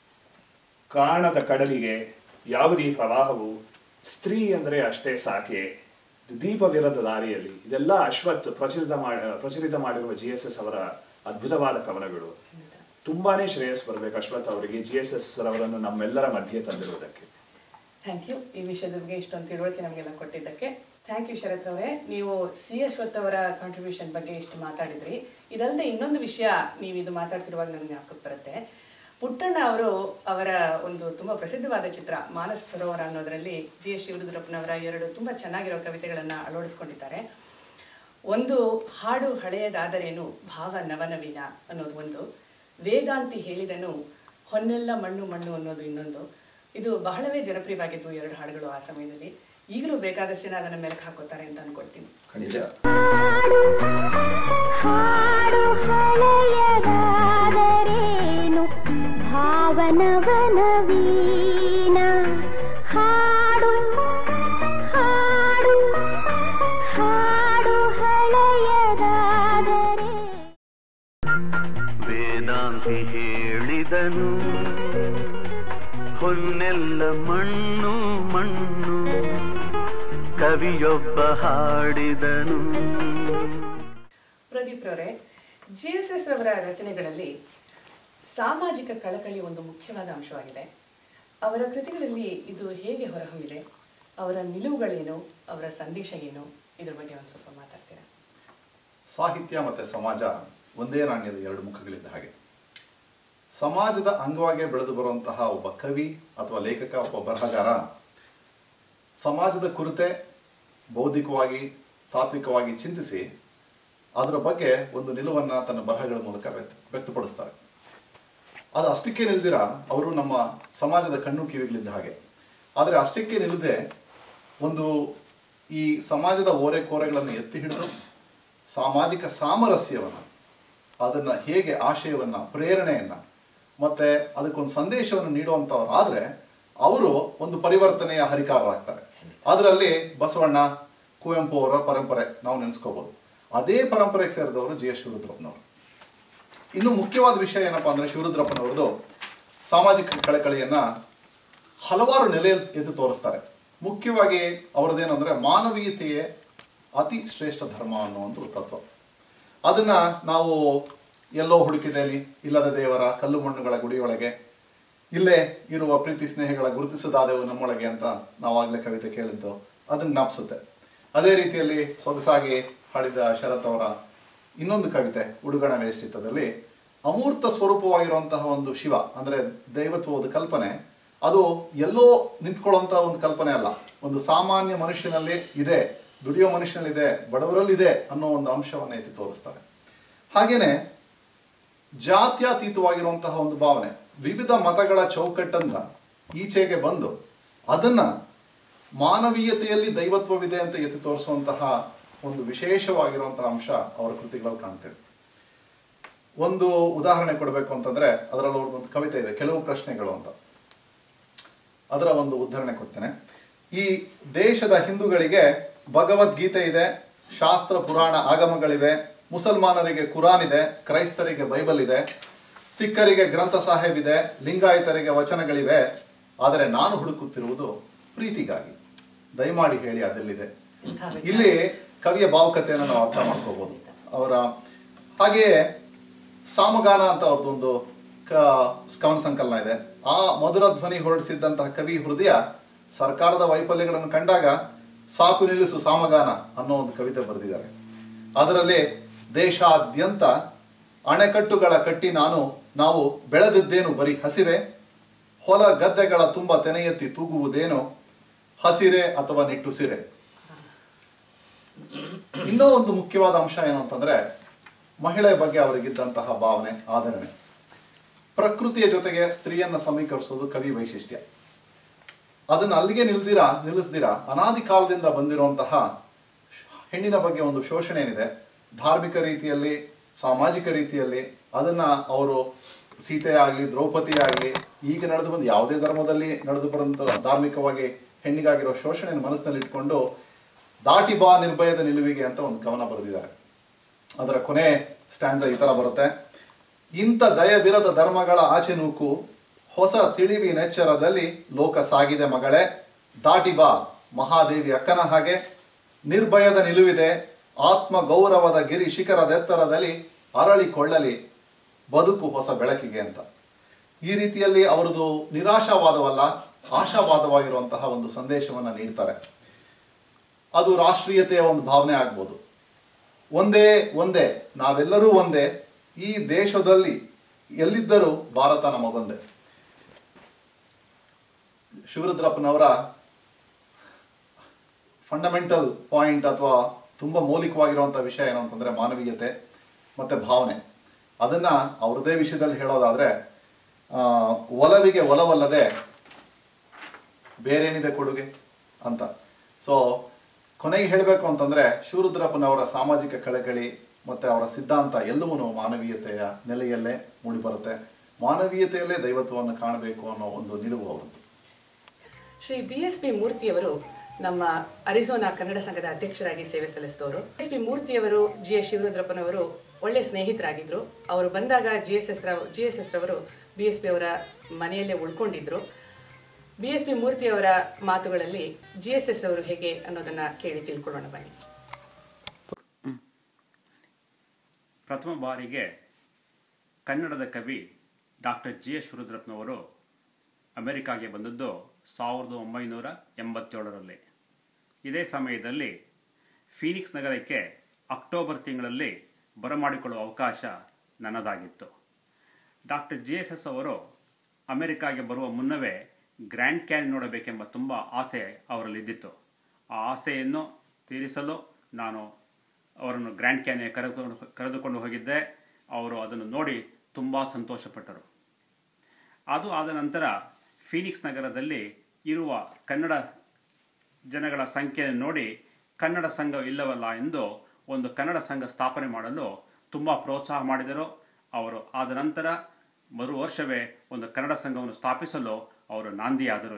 ಕಾಣದ ಕಡಲಿಗೆ ಯಾವುದೀ ಪ್ರವಾಹವು ಸ್ತ್ರೀ ಅಂದರೆ ಅಷ್ಟೇ ಸಾಕೆ ದೀಪವಿರದ ದಾರಿಯಲ್ಲಿ ಇದೆಲ್ಲ ಅಶ್ವಥ್ ಪ್ರಚಲಿತ ಮಾಡಿ ಪ್ರಚಲಿತ ಮಾಡಿರುವ ಜಿ ಎಸ್ ಎಸ್ ಅವರ ಅದ್ಭುತವಾದ ಕವನಗಳು ತುಂಬಾನೇ ಶ್ರೇಯಸ್ ಬರಬೇಕು ಅಶ್ವಥ್ ಅವರಿಗೆ ಜಿ ಎಸ್ ಎಸ್ ಅವರನ್ನು ನಮ್ಮೆಲ್ಲರ ಮಧ್ಯೆ ತಂದಿರುವುದಕ್ಕೆ ಥ್ಯಾಂಕ್ ಯು ಈ ವಿಷಯದ ಬಗ್ಗೆ ಇಷ್ಟೊಂದು ತಿಳುವಳಿಕೆ ನಮಗೆಲ್ಲ ಕೊಟ್ಟಿದ್ದಕ್ಕೆ ಥ್ಯಾಂಕ್ ಯು ಶರತ್ ಅವರೇ ನೀವು ಸಿ ಅಶ್ವಥ್ ಅವರ ಕಾಂಟ್ರಿಬ್ಯೂಷನ್ ಬಗ್ಗೆ ಇಷ್ಟು ಮಾತಾಡಿದ್ರಿ ಇದಲ್ಲದೆ ಇನ್ನೊಂದು ವಿಷಯ ನೀವು ಇದು ಮಾತಾಡ್ತಿರುವಾಗ ನನಗೆ ಜ್ಞಾಪಕಕ್ಕೆ ಬರುತ್ತೆ ಪುಟ್ಟಣ್ಣ ಅವರು ಅವರ ಒಂದು ತುಂಬ ಪ್ರಸಿದ್ಧವಾದ ಚಿತ್ರ ಮಾನಸ ಸರೋವರ ಅನ್ನೋದರಲ್ಲಿ ಜಿ ಎಸ್ ಶಿವರುದ್ರಪ್ಪನವರ ಎರಡು ತುಂಬ ಚೆನ್ನಾಗಿರೋ ಕವಿತೆಗಳನ್ನು ಅಳವಡಿಸ್ಕೊಂಡಿದ್ದಾರೆ ಒಂದು ಹಾಡು ಹಳೆಯದಾದರೇನು ಭಾವ ನವನವೀನ ಅನ್ನೋದು ಒಂದು ವೇದಾಂತಿ ಹೇಳಿದನು ಹೊನ್ನೆಲ್ಲ ಮಣ್ಣು ಮಣ್ಣು ಅನ್ನೋದು ಇನ್ನೊಂದು ಇದು ಬಹಳವೇ ಜನಪ್ರಿಯವಾಗಿದ್ವು ಎರಡು ಹಾಡುಗಳು ಆ ಸಮಯದಲ್ಲಿ ಈಗಲೂ ಬೇಕಾದಷ್ಟು ಜನ ಅದನ್ನು ಮೆಲುಕು ಹಾಕೋತಾರೆ ಅಂತ ಅನ್ಕೊಳ್ತೀನಿ ಖಂಡಿತ ಹಾಡು ಹಳೆಯದಾದರೇನು ಭಾವನವನವೀನ ಹಾಡು ಹಾಡು ಹಾಡು ಹಳೆಯದಾದರೆ ವೇದಾಂತಿ ಹೇಳಿದನು ಹೊನ್ನೆಲ್ಲ ಮಣ್ಣು ಮಣ್ಣು ಕವಿಯೊಬ್ಬ ಹಾಡಿದನು ಪ್ರದೀಪ್ ರವರೇ ಜಿ ಎಸ್ ಎಸ್ ರವರ ರಚನೆಗಳಲ್ಲಿ ಸಾಮಾಜಿಕ ಕಳಕಳಿ ಒಂದು ಮುಖ್ಯವಾದ ಅಂಶವಾಗಿದೆ ಅವರ ಕೃತಿಗಳಲ್ಲಿ ಇದು ಹೇಗೆ ಹೊರಹೊಮ್ಮಿದೆ ಅವರ ನಿಲುವುಗಳೇನು ಅವರ ಸಂದೇಶ ಏನು ಇದ್ರ ಬಗ್ಗೆ ಒಂದು ಸ್ವಲ್ಪ ಮಾತಾಡ್ತೀರಾ ಸಾಹಿತ್ಯ ಮತ್ತು ಸಮಾಜ ಒಂದೇ ನಾಣ್ಯದ ಎರಡು ಮುಖಗಳಿದ್ದ ಹಾಗೆ ಸಮಾಜದ ಅಂಗವಾಗಿ ಬೆಳೆದು ಬರುವಂತಹ ಒಬ್ಬ ಕವಿ ಅಥವಾ ಲೇಖಕ ಒಬ್ಬ ಬರಹಗಾರ ಸಮಾಜದ ಕುರಿತೆ ಬೌದ್ಧಿಕವಾಗಿ ತಾತ್ವಿಕವಾಗಿ ಚಿಂತಿಸಿ ಅದರ ಬಗ್ಗೆ ಒಂದು ನಿಲುವನ್ನು ತನ್ನ ಬರಹಗಳ ಮೂಲಕ ವ್ಯಕ್ತ ವ್ಯಕ್ತಪಡಿಸ್ತಾರೆ ಅದು ಅಷ್ಟಕ್ಕೆ ನಿಲ್ದಿರ ಅವರು ನಮ್ಮ ಸಮಾಜದ ಕಣ್ಣು ಕಿವಿಗಳಿದ್ದ ಹಾಗೆ ಆದರೆ ಅಷ್ಟಕ್ಕೆ ನಿಲ್ಲದೆ ಒಂದು ಈ ಸಮಾಜದ ಓರೆ ಕೋರೆಗಳನ್ನು ಎತ್ತಿ ಹಿಡಿದು ಸಾಮಾಜಿಕ ಸಾಮರಸ್ಯವನ್ನು ಅದನ್ನು ಹೇಗೆ ಆಶಯವನ್ನು ಪ್ರೇರಣೆಯನ್ನು ಮತ್ತು ಅದಕ್ಕೊಂದು ಸಂದೇಶವನ್ನು ನೀಡುವಂಥವ್ರಾದರೆ ಅವರು ಒಂದು ಪರಿವರ್ತನೆಯ ಹರಿಕಾರರಾಗ್ತಾರೆ ಅದರಲ್ಲಿ ಬಸವಣ್ಣ ಕುವೆಂಪು ಅವರ ಪರಂಪರೆ ನಾವು ನೆನೆಸ್ಕೋಬೋದು ಅದೇ ಪರಂಪರೆಗೆ ಸೇರಿದವರು ಜಿ ಎಸ್ ಶಿವರುದ್ರಪ್ಪನವರು ಇನ್ನು ಮುಖ್ಯವಾದ ವಿಷಯ ಏನಪ್ಪಾ ಅಂದರೆ ಶಿವರುದ್ರಪ್ಪನವ್ರದ್ದು ಸಾಮಾಜಿಕ ಕಳಕಳಿಯನ್ನು ಹಲವಾರು ನೆಲೆಯಲ್ಲಿ ಎದ್ದು ತೋರಿಸ್ತಾರೆ ಮುಖ್ಯವಾಗಿ ಅವರದ್ದೇನು ಅಂದರೆ ಮಾನವೀಯತೆಯೇ ಅತಿ ಶ್ರೇಷ್ಠ ಧರ್ಮ ಅನ್ನೋ ಒಂದು ತತ್ವ ಅದನ್ನು ನಾವು ಎಲ್ಲೋ ಹುಡುಕಿದಲ್ಲಿ ಇಲ್ಲದ ದೇವರ ಕಲ್ಲು ಮಣ್ಣುಗಳ ಗುಡಿಯೊಳಗೆ ಇಲ್ಲೇ ಇರುವ ಪ್ರೀತಿ ಸ್ನೇಹಗಳ ಗುರುತಿಸದಾದೆವು ನಮ್ಮೊಳಗೆ ಅಂತ ನಾವಾಗಲೇ ಕವಿತೆ ಕೇಳಿದ್ದು ಅದನ್ನು ಜ್ಞಾಪಿಸುತ್ತೆ ಅದೇ ರೀತಿಯಲ್ಲಿ ಸೊಗಸಾಗಿ ಹಾಡಿದ ಶರತ್ ಅವರ ಇನ್ನೊಂದು ಕವಿತೆ ಉಡುಗಣ ವೇಷ್ಟಿತದಲ್ಲಿ ಅಮೂರ್ತ ಸ್ವರೂಪವಾಗಿರುವಂತಹ ಒಂದು ಶಿವ ಅಂದರೆ ದೈವತ್ವದ ಕಲ್ಪನೆ ಅದು ಎಲ್ಲೋ ನಿಂತ್ಕೊಳ್ಳುವಂತಹ ಒಂದು ಕಲ್ಪನೆ ಅಲ್ಲ ಒಂದು ಸಾಮಾನ್ಯ ಮನುಷ್ಯನಲ್ಲಿ ಇದೆ ದುಡಿಯೋ ಮನುಷ್ಯನಲ್ಲಿದೆ ಬಡವರಲ್ಲಿದೆ ಅನ್ನೋ ಒಂದು ಅಂಶವನ್ನು ಎತ್ತಿ ತೋರಿಸ್ತಾರೆ ಹಾಗೇನೆ ಜಾತ್ಯತೀತವಾಗಿರುವಂತಹ ಒಂದು ಭಾವನೆ ವಿವಿಧ ಮತಗಳ ಚೌಕಟ್ಟಂದ ಈಚೆಗೆ ಬಂದು ಅದನ್ನ ಮಾನವೀಯತೆಯಲ್ಲಿ ದೈವತ್ವವಿದೆ ಅಂತ ಎತ್ತಿ ತೋರಿಸುವಂತಹ ಒಂದು ವಿಶೇಷವಾಗಿರುವಂತಹ ಅಂಶ ಅವರ ಕೃತಿಗಳಲ್ಲಿ ಕಾಣ್ತೇವೆ ಒಂದು ಉದಾಹರಣೆ ಕೊಡಬೇಕು ಅಂತಂದ್ರೆ ಅದರಲ್ಲಿ ಅವ್ರದ್ದೊಂದು ಕವಿತೆ ಇದೆ ಕೆಲವು ಪ್ರಶ್ನೆಗಳು ಅಂತ ಅದರ ಒಂದು ಉದಾಹರಣೆ ಕೊಡ್ತೇನೆ ಈ ದೇಶದ ಹಿಂದೂಗಳಿಗೆ ಭಗವದ್ಗೀತೆ ಇದೆ ಶಾಸ್ತ್ರ ಪುರಾಣ ಆಗಮಗಳಿವೆ ಮುಸಲ್ಮಾನರಿಗೆ ಕುರಾನ್ ಇದೆ ಕ್ರೈಸ್ತರಿಗೆ ಬೈಬಲ್ ಇದೆ ಸಿಖ್ಖರಿಗೆ ಗ್ರಂಥ ಸಾಹೇಬ್ ಇದೆ ಲಿಂಗಾಯತರಿಗೆ ವಚನಗಳಿವೆ ಆದರೆ ನಾನು ಹುಡುಕುತ್ತಿರುವುದು ಪ್ರೀತಿಗಾಗಿ ದಯಮಾಡಿ ಹೇಳಿ ಅದೆಲ್ಲಿದೆ ಇಲ್ಲಿ ಕವಿಯ ಭಾವುಕತೆಯನ್ನು ನಾವು ಅರ್ಥ ಮಾಡ್ಕೋಬಹುದು ಅವರ ಹಾಗೆಯೇ ಸಾಮಗಾನ ಅಂತ ಅವ್ರದ್ದೊಂದು ಕ- ಕವನ ಸಂಕಲನ ಇದೆ ಆ ಮಧುರ ಧ್ವನಿ ಹೊರಡಿಸಿದ್ದಂತಹ ಕವಿ ಹೃದಯ ಸರ್ಕಾರದ ವೈಫಲ್ಯಗಳನ್ನು ಕಂಡಾಗ ಸಾಕು ನಿಲ್ಲಿಸು ಸಾಮಗಾನ ಅನ್ನೋ ಒಂದು ಕವಿತೆ ಬರೆದಿದ್ದಾರೆ ಅದರಲ್ಲಿ ದೇಶಾದ್ಯಂತ ಅಣೆಕಟ್ಟುಗಳ ಕಟ್ಟಿ ನಾನು ನಾವು ಬೆಳೆದಿದ್ದೇನು ಬರೀ ಹಸಿರೆ ಹೊಲ ಗದ್ದೆಗಳ ತುಂಬ ತೆನೆ ಎತ್ತಿ ತೂಗುವುದೇನು ಹಸಿರೆ ಅಥವಾ ನಿಟ್ಟುಸಿರೆ ಇನ್ನೂ ಒಂದು ಮುಖ್ಯವಾದ ಅಂಶ ಏನು ಅಂತಂದ್ರೆ ಮಹಿಳೆಯ ಬಗ್ಗೆ ಅವರಿಗಿದ್ದಂತಹ ಭಾವನೆ ಆದರಣೆ ಪ್ರಕೃತಿಯ ಜೊತೆಗೆ ಸ್ತ್ರೀಯನ್ನ ಸಮೀಕರಿಸೋದು ಕವಿ ವೈಶಿಷ್ಟ್ಯ ಅದನ್ನ ಅಲ್ಲಿಗೆ ನಿಲ್ದಿರ ನಿಲ್ಲಿಸ್ದಿರ ಅನಾದಿ ಕಾಲದಿಂದ ಬಂದಿರುವಂತಹ ಹೆಣ್ಣಿನ ಬಗ್ಗೆ ಒಂದು ಶೋಷಣೆ ಏನಿದೆ ಧಾರ್ಮಿಕ ರೀತಿಯಲ್ಲಿ ಸಾಮಾಜಿಕ ರೀತಿಯಲ್ಲಿ ಅದನ್ನ ಅವರು ಸೀತೆ ಆಗಲಿ ದ್ರೌಪದಿ ಆಗಲಿ ಈಗ ನಡೆದು ಬಂದು ಯಾವುದೇ ಧರ್ಮದಲ್ಲಿ ನಡೆದು ಬರುವಂತ ಧಾರ್ಮಿಕವಾಗಿ ಹೆಣ್ಣಿಗಾಗಿರೋ ಶೋಷಣೆಯನ್ನು ಮನಸ್ಸಿನಲ್ಲಿ ಇಟ್ಕೊಂಡು ದಾಟಿ ಬಾ ನಿರ್ಭಯದ ನಿಲುವಿಗೆ ಅಂತ ಒಂದು ಕವನ ಬರೆದಿದ್ದಾರೆ ಅದರ ಕೊನೆ ಸ್ಟ್ಯಾನ್ಸ ಈ ತರ ಬರುತ್ತೆ ಇಂಥ ದಯವಿರದ ಧರ್ಮಗಳ ಆಚೆ ನೂಕು ಹೊಸ ತಿಳಿವಿನೆಚ್ಚರದಲ್ಲಿ ಲೋಕ ಸಾಗಿದೆ ಮಗಳೇ ದಾಟಿ ಬಾ ಮಹಾದೇವಿ ಅಕ್ಕನ ಹಾಗೆ ನಿರ್ಭಯದ ನಿಲುವಿದೆ ಆತ್ಮ ಗೌರವದ ಗಿರಿ ಶಿಖರದೆತ್ತರದಲ್ಲಿ ಅರಳಿಕೊಳ್ಳಲಿ ಬದುಕು ಹೊಸ ಬೆಳಕಿಗೆ ಅಂತ ಈ ರೀತಿಯಲ್ಲಿ ಅವರದು ನಿರಾಶಾವಾದವಲ್ಲ ಆಶಾವಾದವಾಗಿರುವಂತಹ ಒಂದು ಸಂದೇಶವನ್ನ ನೀಡ್ತಾರೆ ಅದು ರಾಷ್ಟ್ರೀಯತೆಯ ಒಂದು ಭಾವನೆ ಆಗ್ಬೋದು ಒಂದೇ ಒಂದೇ ನಾವೆಲ್ಲರೂ ಒಂದೇ ಈ ದೇಶದಲ್ಲಿ ಎಲ್ಲಿದ್ದರೂ ಭಾರತ ನಮಗೊಂದೇ ಶಿವರುದ್ರಪ್ಪನವರ ಫಂಡಮೆಂಟಲ್ ಪಾಯಿಂಟ್ ಅಥವಾ ತುಂಬ ಮೌಲಿಕವಾಗಿರುವಂಥ ವಿಷಯ ಏನು ಅಂತಂದ್ರೆ ಮಾನವೀಯತೆ ಮತ್ತೆ ಭಾವನೆ ಅದನ್ನ ಅವ್ರದೇ ವಿಷಯದಲ್ಲಿ ಹೇಳೋದಾದ್ರೆ ಆ, ಒಲವಿಗೆ ಒಲವಲ್ಲದೆ ಬೇರೇನಿದೆ ಕೊಡುಗೆ ಅಂತ ಸೊ ಕೊನೆಗೆ ಹೇಳಬೇಕು ಅಂತಂದ್ರೆ ಶಿವರುದ್ರಪ್ಪನವರ ಸಾಮಾಜಿಕ ಕಳಕಳಿ ಮತ್ತೆ ಅವರ ಸಿದ್ಧಾಂತ ಎಲ್ಲವೂ ಮಾನವೀಯತೆಯ ನೆಲೆಯಲ್ಲೇ ಮೂಡಿಬರುತ್ತೆ ಮಾನವೀಯತೆಯಲ್ಲೇ ದೈವತ್ವವನ್ನು ಕಾಣಬೇಕು ಅನ್ನೋ ಒಂದು ನಿಲುವು ಅವರದ್ದು ಶ್ರೀ ಬಿ ಎಸ್ ಪಿ ಮೂರ್ತಿಯವರು ನಮ್ಮ ಅರಿಜೋನಾ ಕನ್ನಡ ಸಂಘದ ಅಧ್ಯಕ್ಷರಾಗಿ ಸೇವೆ ಸಲ್ಲಿಸಿದವರು ಎಸ್ ಪಿ ಮೂರ್ತಿಯವರು ಜಿ ಎಸ್ ಶಿವರುದ್ರಪ್ಪನವರು ಒಳ್ಳೆ ಸ್ನೇಹಿತರಾಗಿದ್ದರು ಅವರು ಬಂದಾಗ G S S Rao G S S ರವರು ಬಿ ಎಸ್ ಪಿ ಅವರ ಮನೆಯಲ್ಲೇ ಉಳ್ಕೊಂಡಿದ್ರು ಬಿ ಎಸ್ ಪಿ ಮೂರ್ತಿಯವರ ಮಾತುಗಳಲ್ಲಿ ಜಿ ಎಸ್ ಎಸ್ ಅವರು ಹೇಗೆ ಅನ್ನೋದನ್ನ ಕೇಳಿ ತಿಳ್ಕೊಳ್ಳೋಣ ಬನ್ನಿ ಪ್ರಥಮ ಬಾರಿಗೆ ಕನ್ನಡದ ಕವಿ ಡಾಕ್ಟರ್ ಜಿ ಎಸ್ ಶಿವರುದ್ರಪ್ಪನವರು ಅಮೆರಿಕಾಗೆ ಬಂದದ್ದು ಸಾವಿರದ ಒಂಬೈನೂರ ಎಂಬತ್ತೇಳರಲ್ಲಿ ಇದೇ ಸಮಯದಲ್ಲಿ ಫೀನಿಕ್ಸ್ ನಗರಕ್ಕೆ ಅಕ್ಟೋಬರ್ ತಿಂಗಳಲ್ಲಿ ಬರಮಾಡಿಕೊಳ್ಳುವ ಅವಕಾಶ ನನ್ನದಾಗಿತ್ತು ಡಾಕ್ಟರ್ ಜಿ ಎಸ್ ಎಸ್ ಅವರು ಅಮೆರಿಕಾಗೆ ಬರುವ ಮುನ್ನವೇ ಗ್ರ್ಯಾಂಡ್ ಕ್ಯಾನ್ ನೋಡಬೇಕೆಂಬ ತುಂಬ ಆಸೆ ಅವರಲ್ಲಿದ್ದಿತ್ತು ಆ ಆಸೆಯನ್ನು ತೀರಿಸಲು ನಾನು ಅವರನ್ನು ಗ್ರ್ಯಾಂಡ್ ಕ್ಯಾನ್ಗೆ ಕರೆದುಕೊಂಡು ಕರೆದುಕೊಂಡು ಹೋಗಿದ್ದೆ ಅವರು ಅದನ್ನು ನೋಡಿ ತುಂಬ ಸಂತೋಷಪಟ್ಟರು ಅದು ಆದ ನಂತರ ಫೀನಿಕ್ಸ್ ನಗರದಲ್ಲಿ ಇರುವ ಕನ್ನಡ ಜನಗಳ ಸಂಖ್ಯೆಯನ್ನು ನೋಡಿ ಕನ್ನಡ ಸಂಘ ಇಲ್ಲವಲ್ಲ ಎಂದು ಒಂದು ಕನ್ನಡ ಸಂಘ ಸ್ಥಾಪನೆ ಮಾಡಲು ತುಂಬ ಪ್ರೋತ್ಸಾಹ ಮಾಡಿದರು ಅವರು ಆದ ನಂತರ ಮರು ವರ್ಷವೇ ಒಂದು ಕನ್ನಡ ಸಂಘವನ್ನು ಸ್ಥಾಪಿಸಲು ಅವರು ನಾಂದಿಯಾದರು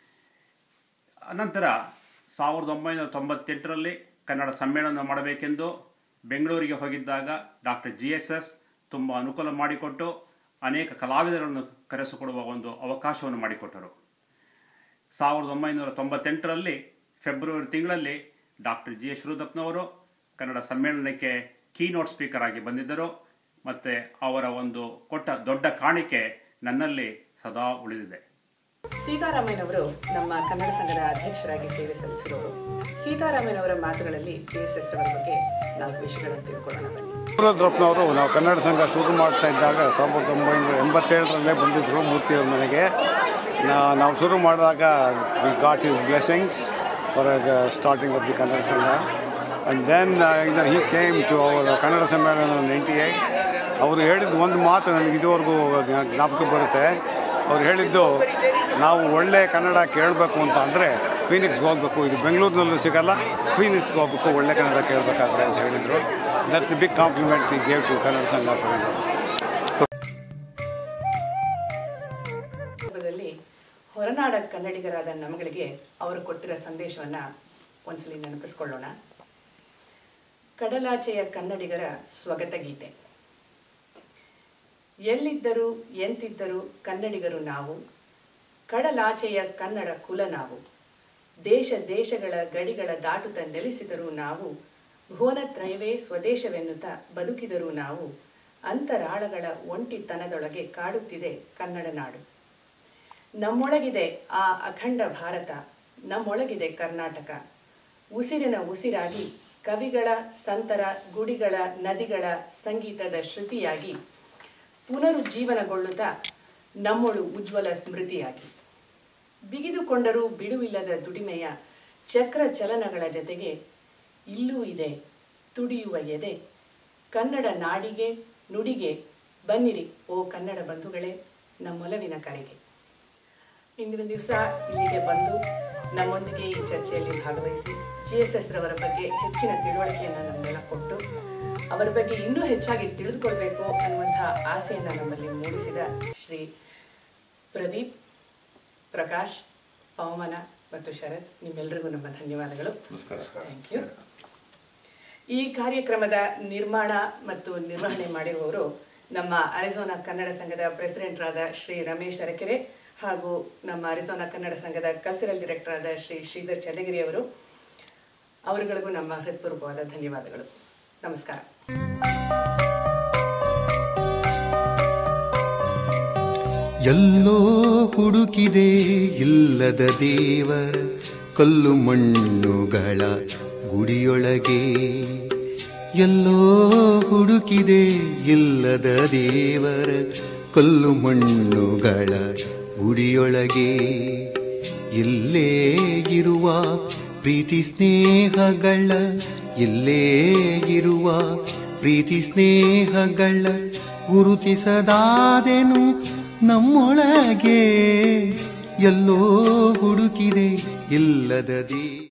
ಅನಂತರ ಸಾವಿರದ ಒಂಬೈನೂರ ತೊಂಬತ್ತೆಂಟರಲ್ಲಿ ಕನ್ನಡ ಸಮ್ಮೇಳನ ಮಾಡಬೇಕೆಂದು ಬೆಂಗಳೂರಿಗೆ ಹೋಗಿದ್ದಾಗ ಡಾಕ್ಟರ್ ಜಿ ಎಸ್ ಎಸ್ ತುಂಬ ಅನುಕೂಲ ಮಾಡಿಕೊಟ್ಟು ಅನೇಕ ಕಲಾವಿದರನ್ನು ಕರೆಸಿಕೊಡುವ ಒಂದು ಅವಕಾಶವನ್ನು ಮಾಡಿಕೊಟ್ಟರು ಸಾವಿರದ ಒಂಬೈನೂರ ತೊಂಬತ್ತೆಂಟರಲ್ಲಿ ಫೆಬ್ರವರಿ ತಿಂಗಳಲ್ಲಿ ಡಾಕ್ಟರ್ ಜಿ ಎಸ್ ಶಿವರುದ್ರಪ್ಪನವರು ಕನ್ನಡ ಸಮ್ಮೇಳನಕ್ಕೆ ಕೀನೋಟ್ ಸ್ಪೀಕರ್ ಆಗಿ ಬಂದಿದ್ದರು ಮತ್ತು ಅವರ ಒಂದು ಕೊಟ್ಟ ದೊಡ್ಡ ಕಾಣಿಕೆ ನನ್ನಲ್ಲಿ ಸದಾ ಉಳಿದಿದೆ ಸೀತಾರಾಮಯ್ಯನವರು ನಮ್ಮ ಕನ್ನಡ ಸಂಘದ ಅಧ್ಯಕ್ಷರಾಗಿ ಸೇವೆ ಸಲ್ಲಿಸಿದವರು ಸೀತಾರಾಮಯ್ಯನವರ ಮಾತುಗಳಲ್ಲಿ ಜೆ ಎಸ್ ಎಸ್ ರವರ ಬಗ್ಗೆ ನಾಲ್ಕು ವಿಷಯಗಳನ್ನು ತಿಳ್ಕೊಳ್ಳೋಣ ಬನ್ನಿ ಶಿವರುದ್ರಪ್ಪನವರು ನಾವು ಕನ್ನಡ ಸಂಘ ಶುರು ಮಾಡ್ತಾ ಇದ್ದಾಗ ಸಾವಿರದ ಒಂಬೈನೂರ ಎಂಬತ್ತೇಳರಲ್ಲೇ ಬಂದಿದ್ದರು ಮೂರ್ತಿಯವ್ರ ಮನೆಗೆ ನಾ- ನಾವು ಶುರು ಮಾಡಿದಾಗ we got his blessings for starting of the Kannada Sangha and then he came to our Kannada Sammelana ninety eight ಅವರು ಹೇಳಿದ ಒಂದು ಮಾತು ನನಗೆ ಇದುವರೆಗೂ ಜ್ಞಾ- ಜ್ಞಾಪಕ ಬರುತ್ತೆ ಅವ್ರು ಹೇಳಿದ್ದು ನಾವು ಒಳ್ಳೆ ಕನ್ನಡ ಕೇಳಬೇಕು ಅಂತ ಅಂದರೆ ಫೀನಿಕ್ಸ್ಗೆ ಹೋಗಬೇಕು ಇದು ಬೆಂಗಳೂರಿನಲ್ಲೂ ಸಿಗಲ್ಲ ಫೀನಿಕ್ಸ್ಗೆ ಹೋಗ್ಬೇಕು ಒಳ್ಳೆ ಕನ್ನಡ ಕೇಳಬೇಕಾದ್ರೆ ಅಂತ ಹೇಳಿದರು that the big compliment he gave to Kannada Sangha for ಸಂದರ್ಭದಲ್ಲಿ ಹೊರನಾಡು ಕರುನಾಡ ಕನ್ನಡಿಗರಾದ ನಮಗಳಿಗೆ ಅವರು ಕೊಟ್ಟಿರೋ ಸಂದೇಶವನ್ನು ಒಂದ್ಸಲಿ ನೆನಪಿಸ್ಕೊಳ್ಳೋಣ ಕಡಲಾಚೆಯ ಕನ್ನಡಿಗರ ಸ್ವಗತ ಗೀತೆ ಎಲ್ಲಿದ್ದರೂ ಎಂತಿದ್ದರೂ ಕನ್ನಡಿಗರು ನಾವು ಕಡಲಾಚೆಯ ಕನ್ನಡ ಕುಲ ನಾವು ದೇಶ ದೇಶಗಳ ಗಡಿಗಳ ದಾಟುತ್ತ ನೆಲೆಸಿದರೂ ನಾವು ಭುವನತ್ರಯವೇ ಸ್ವದೇಶವೆನ್ನುತ್ತಾ ಬದುಕಿದರೂ ನಾವು ಅಂತರಾಳಗಳ ಒಂಟಿತನದೊಳಗೆ ಕಾಡುತ್ತಿದೆ ಕನ್ನಡ ನಾಡು ನಮ್ಮೊಳಗಿದೆ ಆ ಅಖಂಡ ಭಾರತ ನಮ್ಮೊಳಗಿದೆ ಕರ್ನಾಟಕ ಉಸಿರಿನ ಉಸಿರಾಗಿ ಕವಿಗಳ ಸಂತರ ಗುಡಿಗಳ ನದಿಗಳ ಸಂಗೀತದ ಶ್ರುತಿಯಾಗಿ ಪುನರುಜ್ಜೀವನಗೊಳ್ಳುತ್ತಾ ನಮ್ಮೊಳು ಉಜ್ವಲ ಸ್ಮೃತಿಯಾಗಿ ಬಿಗಿದುಕೊಂಡರೂ ಬಿಡುವಿಲ್ಲದ ದುಡಿಮೆಯ ಚಕ್ರ ಚಲನಗಳ ಜತೆಗೆ ಇಲ್ಲೂ ಇದೆ ತುಡಿಯುವ ಎದೆ ಕನ್ನಡ ನಾಡಿಗೆ ನುಡಿಗೆ ಬನ್ನಿರಿ ಓ ಕನ್ನಡ ಬಂಧುಗಳೇ ನಮ್ಮೊಲವಿನ ಕರೆಗೆ ಇಂದಿನ ದಿವಸ ಇಲ್ಲಿಗೆ ಬಂದು ನಮ್ಮೊಂದಿಗೆ ಈ ಚರ್ಚೆಯಲ್ಲಿ ಭಾಗವಹಿಸಿ ಜಿ ಎಸ್ ಎಸ್ ರವರ ಬಗ್ಗೆ ಹೆಚ್ಚಿನ ತಿಳುವಳಿಕೆಯನ್ನು ನಮಗೆಲ್ಲ ಕೊಟ್ಟು ಅವರ ಬಗ್ಗೆ ಇನ್ನೂ ಹೆಚ್ಚಾಗಿ ತಿಳಿದುಕೊಳ್ಬೇಕು ಅನ್ನುವಂತಹ ಆಸೆಯನ್ನು ನಮ್ಮಲ್ಲಿ ಮೂಡಿಸಿದ ಶ್ರೀ ಪ್ರದೀಪ್ ಪ್ರಕಾಶ್ ಪವಮನ ಮತ್ತು ಶರತ್ ನಿಮ್ಮೆಲ್ಲರಿಗೂ ನಮ್ಮ ಧನ್ಯವಾದಗಳು ಥ್ಯಾಂಕ್ ಯು ಈ ಕಾರ್ಯಕ್ರಮದ ನಿರ್ಮಾಣ ಮತ್ತು ನಿರ್ವಹಣೆ ಮಾಡಿರುವವರು ನಮ್ಮ ಅರಿಸೋನಾ ಕನ್ನಡ ಸಂಘದ ಪ್ರೆಸಿಡೆಂಟ್ರಾದ ಶ್ರೀ ರಮೇಶ್ ಅರಕೆರೆ ಹಾಗೂ ನಮ್ಮ ಅರಿಸೋನಾ ಕನ್ನಡ ಸಂಘದ ಕಲ್ಚರಲ್ ಡೈರೆಕ್ಟರ್ ಆದ ಶ್ರೀ ಶ್ರೀಧರ್ ಚನ್ನಗಿರಿ ಅವರು ಅವರುಗಳಿಗೂ ನಮ್ಮ ಹೃತ್ಪೂರ್ವಕವಾದ ಧನ್ಯವಾದಗಳು ನಮಸ್ಕಾರ ಎಲ್ಲೋ ಹುಡುಕಿದೆ ಇಲ್ಲದ ದೇವರ ಕಲ್ಲು ಮಣ್ಣುಗಳ ಗುಡಿಯೊಳಗೆ ಎಲ್ಲೋ ಹುಡುಕಿದೆ ಇಲ್ಲದ ದೇವರ ಕಲ್ಲು ಮಣ್ಣುಗಳ ಗುಡಿಯೊಳಗೆ ಇಲ್ಲೇ ಇರುವ ಪ್ರೀತಿ ಸ್ನೇಹಗಳ ಇಲ್ಲೇ ಇರುವ ಪ್ರೀತಿ ಸ್ನೇಹಗಳ ಗುರುತಿಸದಾದೆನು ನಮ್ಮೊಳಗೆ ಎಲ್ಲೋ ಹುಡುಕಿದೆ ಇಲ್ಲದ ದೇ